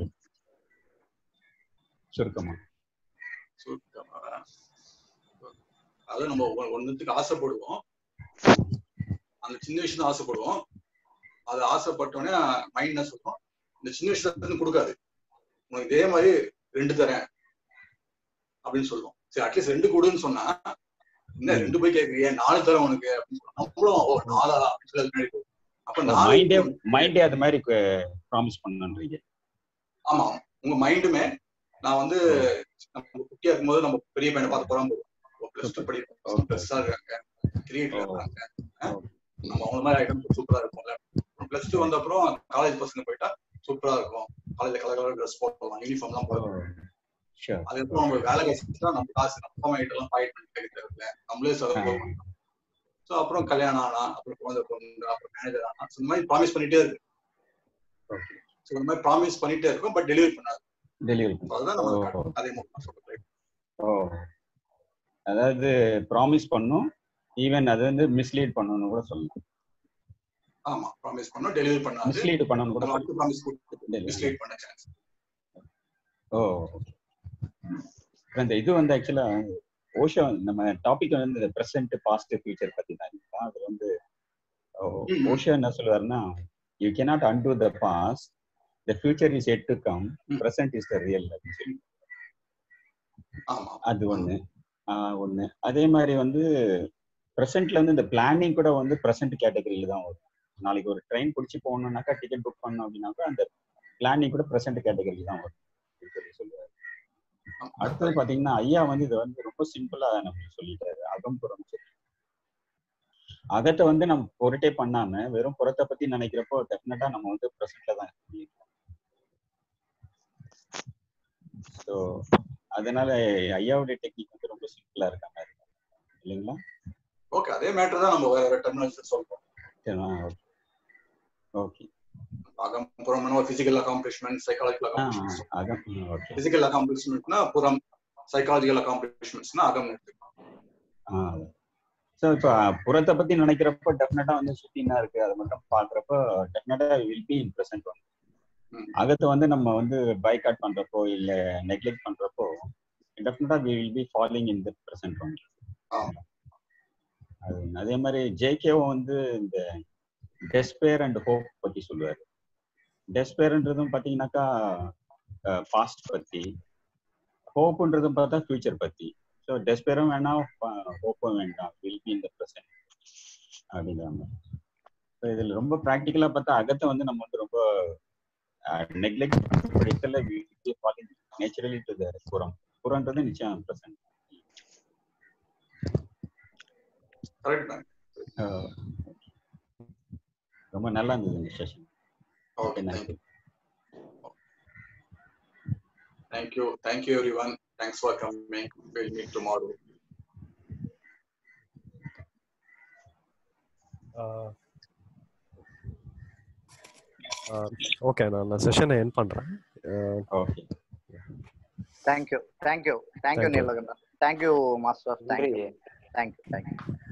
Speaker 8: சுருக்கமா
Speaker 1: சுருக்கமா அதாவது நம்ம ஒ- ஒண்ணுத்துக்கு ஆசைப்படுவோம் அந்த சின்ன விஷயம் தான் ஆசைப்படுவோம் அது ஆசைப்பட்டோடனே மைண்ட் என்ன சொல்லும் இந்த சின்ன விஷயத்த வந்து கொடுக்காது உனக்கு இதே மாதிரி ரெண்டு தரேன் அப்படின்னு சொல்லுவோம் சரி அட்லீஸ்ட் ரெண்டு கொடுன்னு சொன்னா என்ன ரெண்டு போய் கேட்கறியே நாலு தரேன் உனக்கு அப்படின்னு சொன்னா நம்மளும் ஓ நாலா அப்படின்னு சொல்லி அது முன்னாடி போகும். அப்ப நாலு
Speaker 8: மைண்டே மைண்டே அது மாதிரி ப்ராமிஸ் பண்ணன்றீங்க
Speaker 1: ஆமா உங்க மைண்டுமே நான் வந்து நம்ம குட்டியா இருக்கும்போது நம்ம பெரிய பையனை பார்த்து போறாம பிளஸ் டூ படிக்கிறோம் பிளஸ்ஸா இருக்காங்க கிரியேட்டர் இருக்காங்க அஹ் நம்ம அவங்க மாதிரி ஐட்டம் சூப்பரா இருக்கும்ல பிளஸ் டூ வந்த அப்புறம் காலேஜ் பசங்க போயிட்டா சூப்பரா இருக்கும் காலேஜ்ல கலர் கலர் ட்ரெஸ் போடலாம் யூனிஃபார்ம் எல்லாம் போடலாம்
Speaker 8: ஷூர்
Speaker 1: அதுக்கப்புறம் நம்ம வேலை கிடைச்சிட்டா நம்ம காசு நம்ம அப்பா அம்மா கிட்ட எல்லாம் ஃபைட் பண்ணி கிடைக்கிறதுல நம்மளே செலவு ஸோ அப்புறம் கல்யாணம் ஆனா அப்புறம் குழந்தை பொண்ணு அப்புறம் மேனேஜர் ஆனா So இந்த மாதிரி ப்ராமிஸ் பண்ணிட்டே இருக்கு ஸோ இந்த மாதிரி ப்ராமிஸ் பண்ணிட்டே இருக்கும் பட் டெலிவரி பண்ணாது
Speaker 8: டெலிவரி
Speaker 1: So அதுதான் நம்ம அதே மாதிரி சொல்றேன்
Speaker 8: ஓ அதாவது ப்ராமிஸ் பண்ணும் ஈவன் அது வந்து மிஸ்லீட் பண்ணணும்னு கூட சொல்லலாம்
Speaker 1: ஆமா ப்ராமிஸ் பண்ணோம் டெலிவரி பண்ணாது
Speaker 8: மிஸ்லீட் பண்ணணும்னு கூட
Speaker 1: நம்ம
Speaker 8: சொல்லலாம்
Speaker 1: அடுத்த ப்ராமிஸ் கொடுத்து மிஸ்லீட் பண்ண சான்ஸ்
Speaker 8: ஓ அந்த இது வந்து ஆக்சுவலா ஓஷோ நம்ம டாபிக் வந்து இந்த ப்ரெசென்ட் பாஸ்ட் ஃபியூச்சர் பத்தி தான் இல்லைங்களா? அது வந்து ஓஷோ என்ன சொல்லுவாருன்னா you cannot undo the past the future is yet to come present is the real அப்படின்னு சொல்லி
Speaker 1: ஆமா
Speaker 8: அது ஒண்ணு ஆஹ் ஒண்ணு அதே மாதிரி வந்து ப்ரெசென்ட்ல வந்து இந்த பிளானிங் கூட வந்து ப்ரெசென்ட் கேட்டகரியில தான் வரும் நாளைக்கு ஒரு ட்ரெயின் பிடிச்சி போகணும்னாக்கா டிக்கெட் புக் பண்ணோம் அப்படின்னாக்கா அந்த பிளானிங் கூட ப்ரெசென்ட் கேட்டகரியில தான் வரும் அப்படின்னு சொல்லி சொல்லுவாரு அடுத்தது பாத்தீங்கன்னா ஐயா வந்து இதை வந்து ரொம்ப சிம்பிளா நமக்கு சொல்லிட்டாரு அகம்புறம் சொல்லி அகத்தை வந்து நம்ம பொருட்டே பண்ணாம வெறும் புறத்தை பத்தி நினைக்கிறப்போ டெஃபினட்டா நம்ம வந்து ப்ரெசென்ட்ல தான் இருக்கோம் ஸோ அதனால ஐயாவுடைய டெக்னிக் வந்து ரொம்ப சிம்பிளா இருக்க மாதிரி இருக்கு. இல்லைங்களா
Speaker 1: ஓகே அதே மேட்டர் தான் நம்ம வேற வேற டெர்மினாலஜி சொல்றோம்
Speaker 8: ஓகே
Speaker 1: அகம் புறம்னா பிசிக்கல் அகாம்ப்ளிஷ்மெண்ட் சைக்காலஜிக்கல்
Speaker 8: ஆ
Speaker 1: அகாம்ப்ளிஷ்மெண்ட்
Speaker 8: அதான் ஓகே
Speaker 1: பிசிக்கல் அகாம்ப்ளிஷ்மெண்ட்னா புறம் சைக்காலஜிக்கல் அகாம்ப்ளிஷ்மெண்ட்ஸ்னா அகம் எடுத்துக்கலாம்
Speaker 8: ஸோ இப்போ புறத்தை பத்தி நினைக்கிறப்போ டெஃபினட்டா வந்து சுத்தினா இருக்கு அதை மட்டும் பாக்குறப்போ டெஃபினட்டா வில் பி இன் ப்ரெசென்ட் வந்து அகத்தை வந்து நம்ம வந்து பைகாட் பண்றப்போ இல்ல நெக்லெக்ட் பண்றப்போ டெஃபினட்டா we will be following in the present only அது ஒண்ணு. அதே மாதிரி ஜேகேவும் வந்து இந்த டெஸ்பேர் அண்ட் ஹோப் பத்தி சொல்லுவாரு டெஸ்பேர்ன்றதும் பாத்தீங்கன்னாக்கா பாஸ்ட் பத்தி ஹோப்புன்றதும் பார்த்தா ஃபியூச்சர் பத்தி ஸோ டெஸ்பெரும் வேணாம் ஹோப்பும் வேண்டாம் வில் பி இந்த ப்ரெசன்ட் அப்படிங்கிறாங்க ஸோ இதில் ரொம்ப ப்ராக்டிக்கலாக பார்த்தா அகத்தை வந்து நம்ம வந்து ரொம்ப நெக்லெக்ட் படித்தல நேச்சுரலி டு த புறம் புறன்றது நிச்சயம் ப்ரெசன்ட்
Speaker 1: கரெக்ட் மேம்
Speaker 8: ரொம்ப நல்லா இருந்தது இந்த session
Speaker 1: okay thank you thank you thank you everyone thanks for coming will meet tomorrow
Speaker 2: okay நான் நான் செஷனை என் பண்ணுறேன்
Speaker 8: okay
Speaker 3: thank you thank you thank you
Speaker 2: Thank you.
Speaker 3: Neelakandan thank you master
Speaker 9: நன்றி
Speaker 3: தேங்க்யூ தேங்க்யூ தேங்க்யூ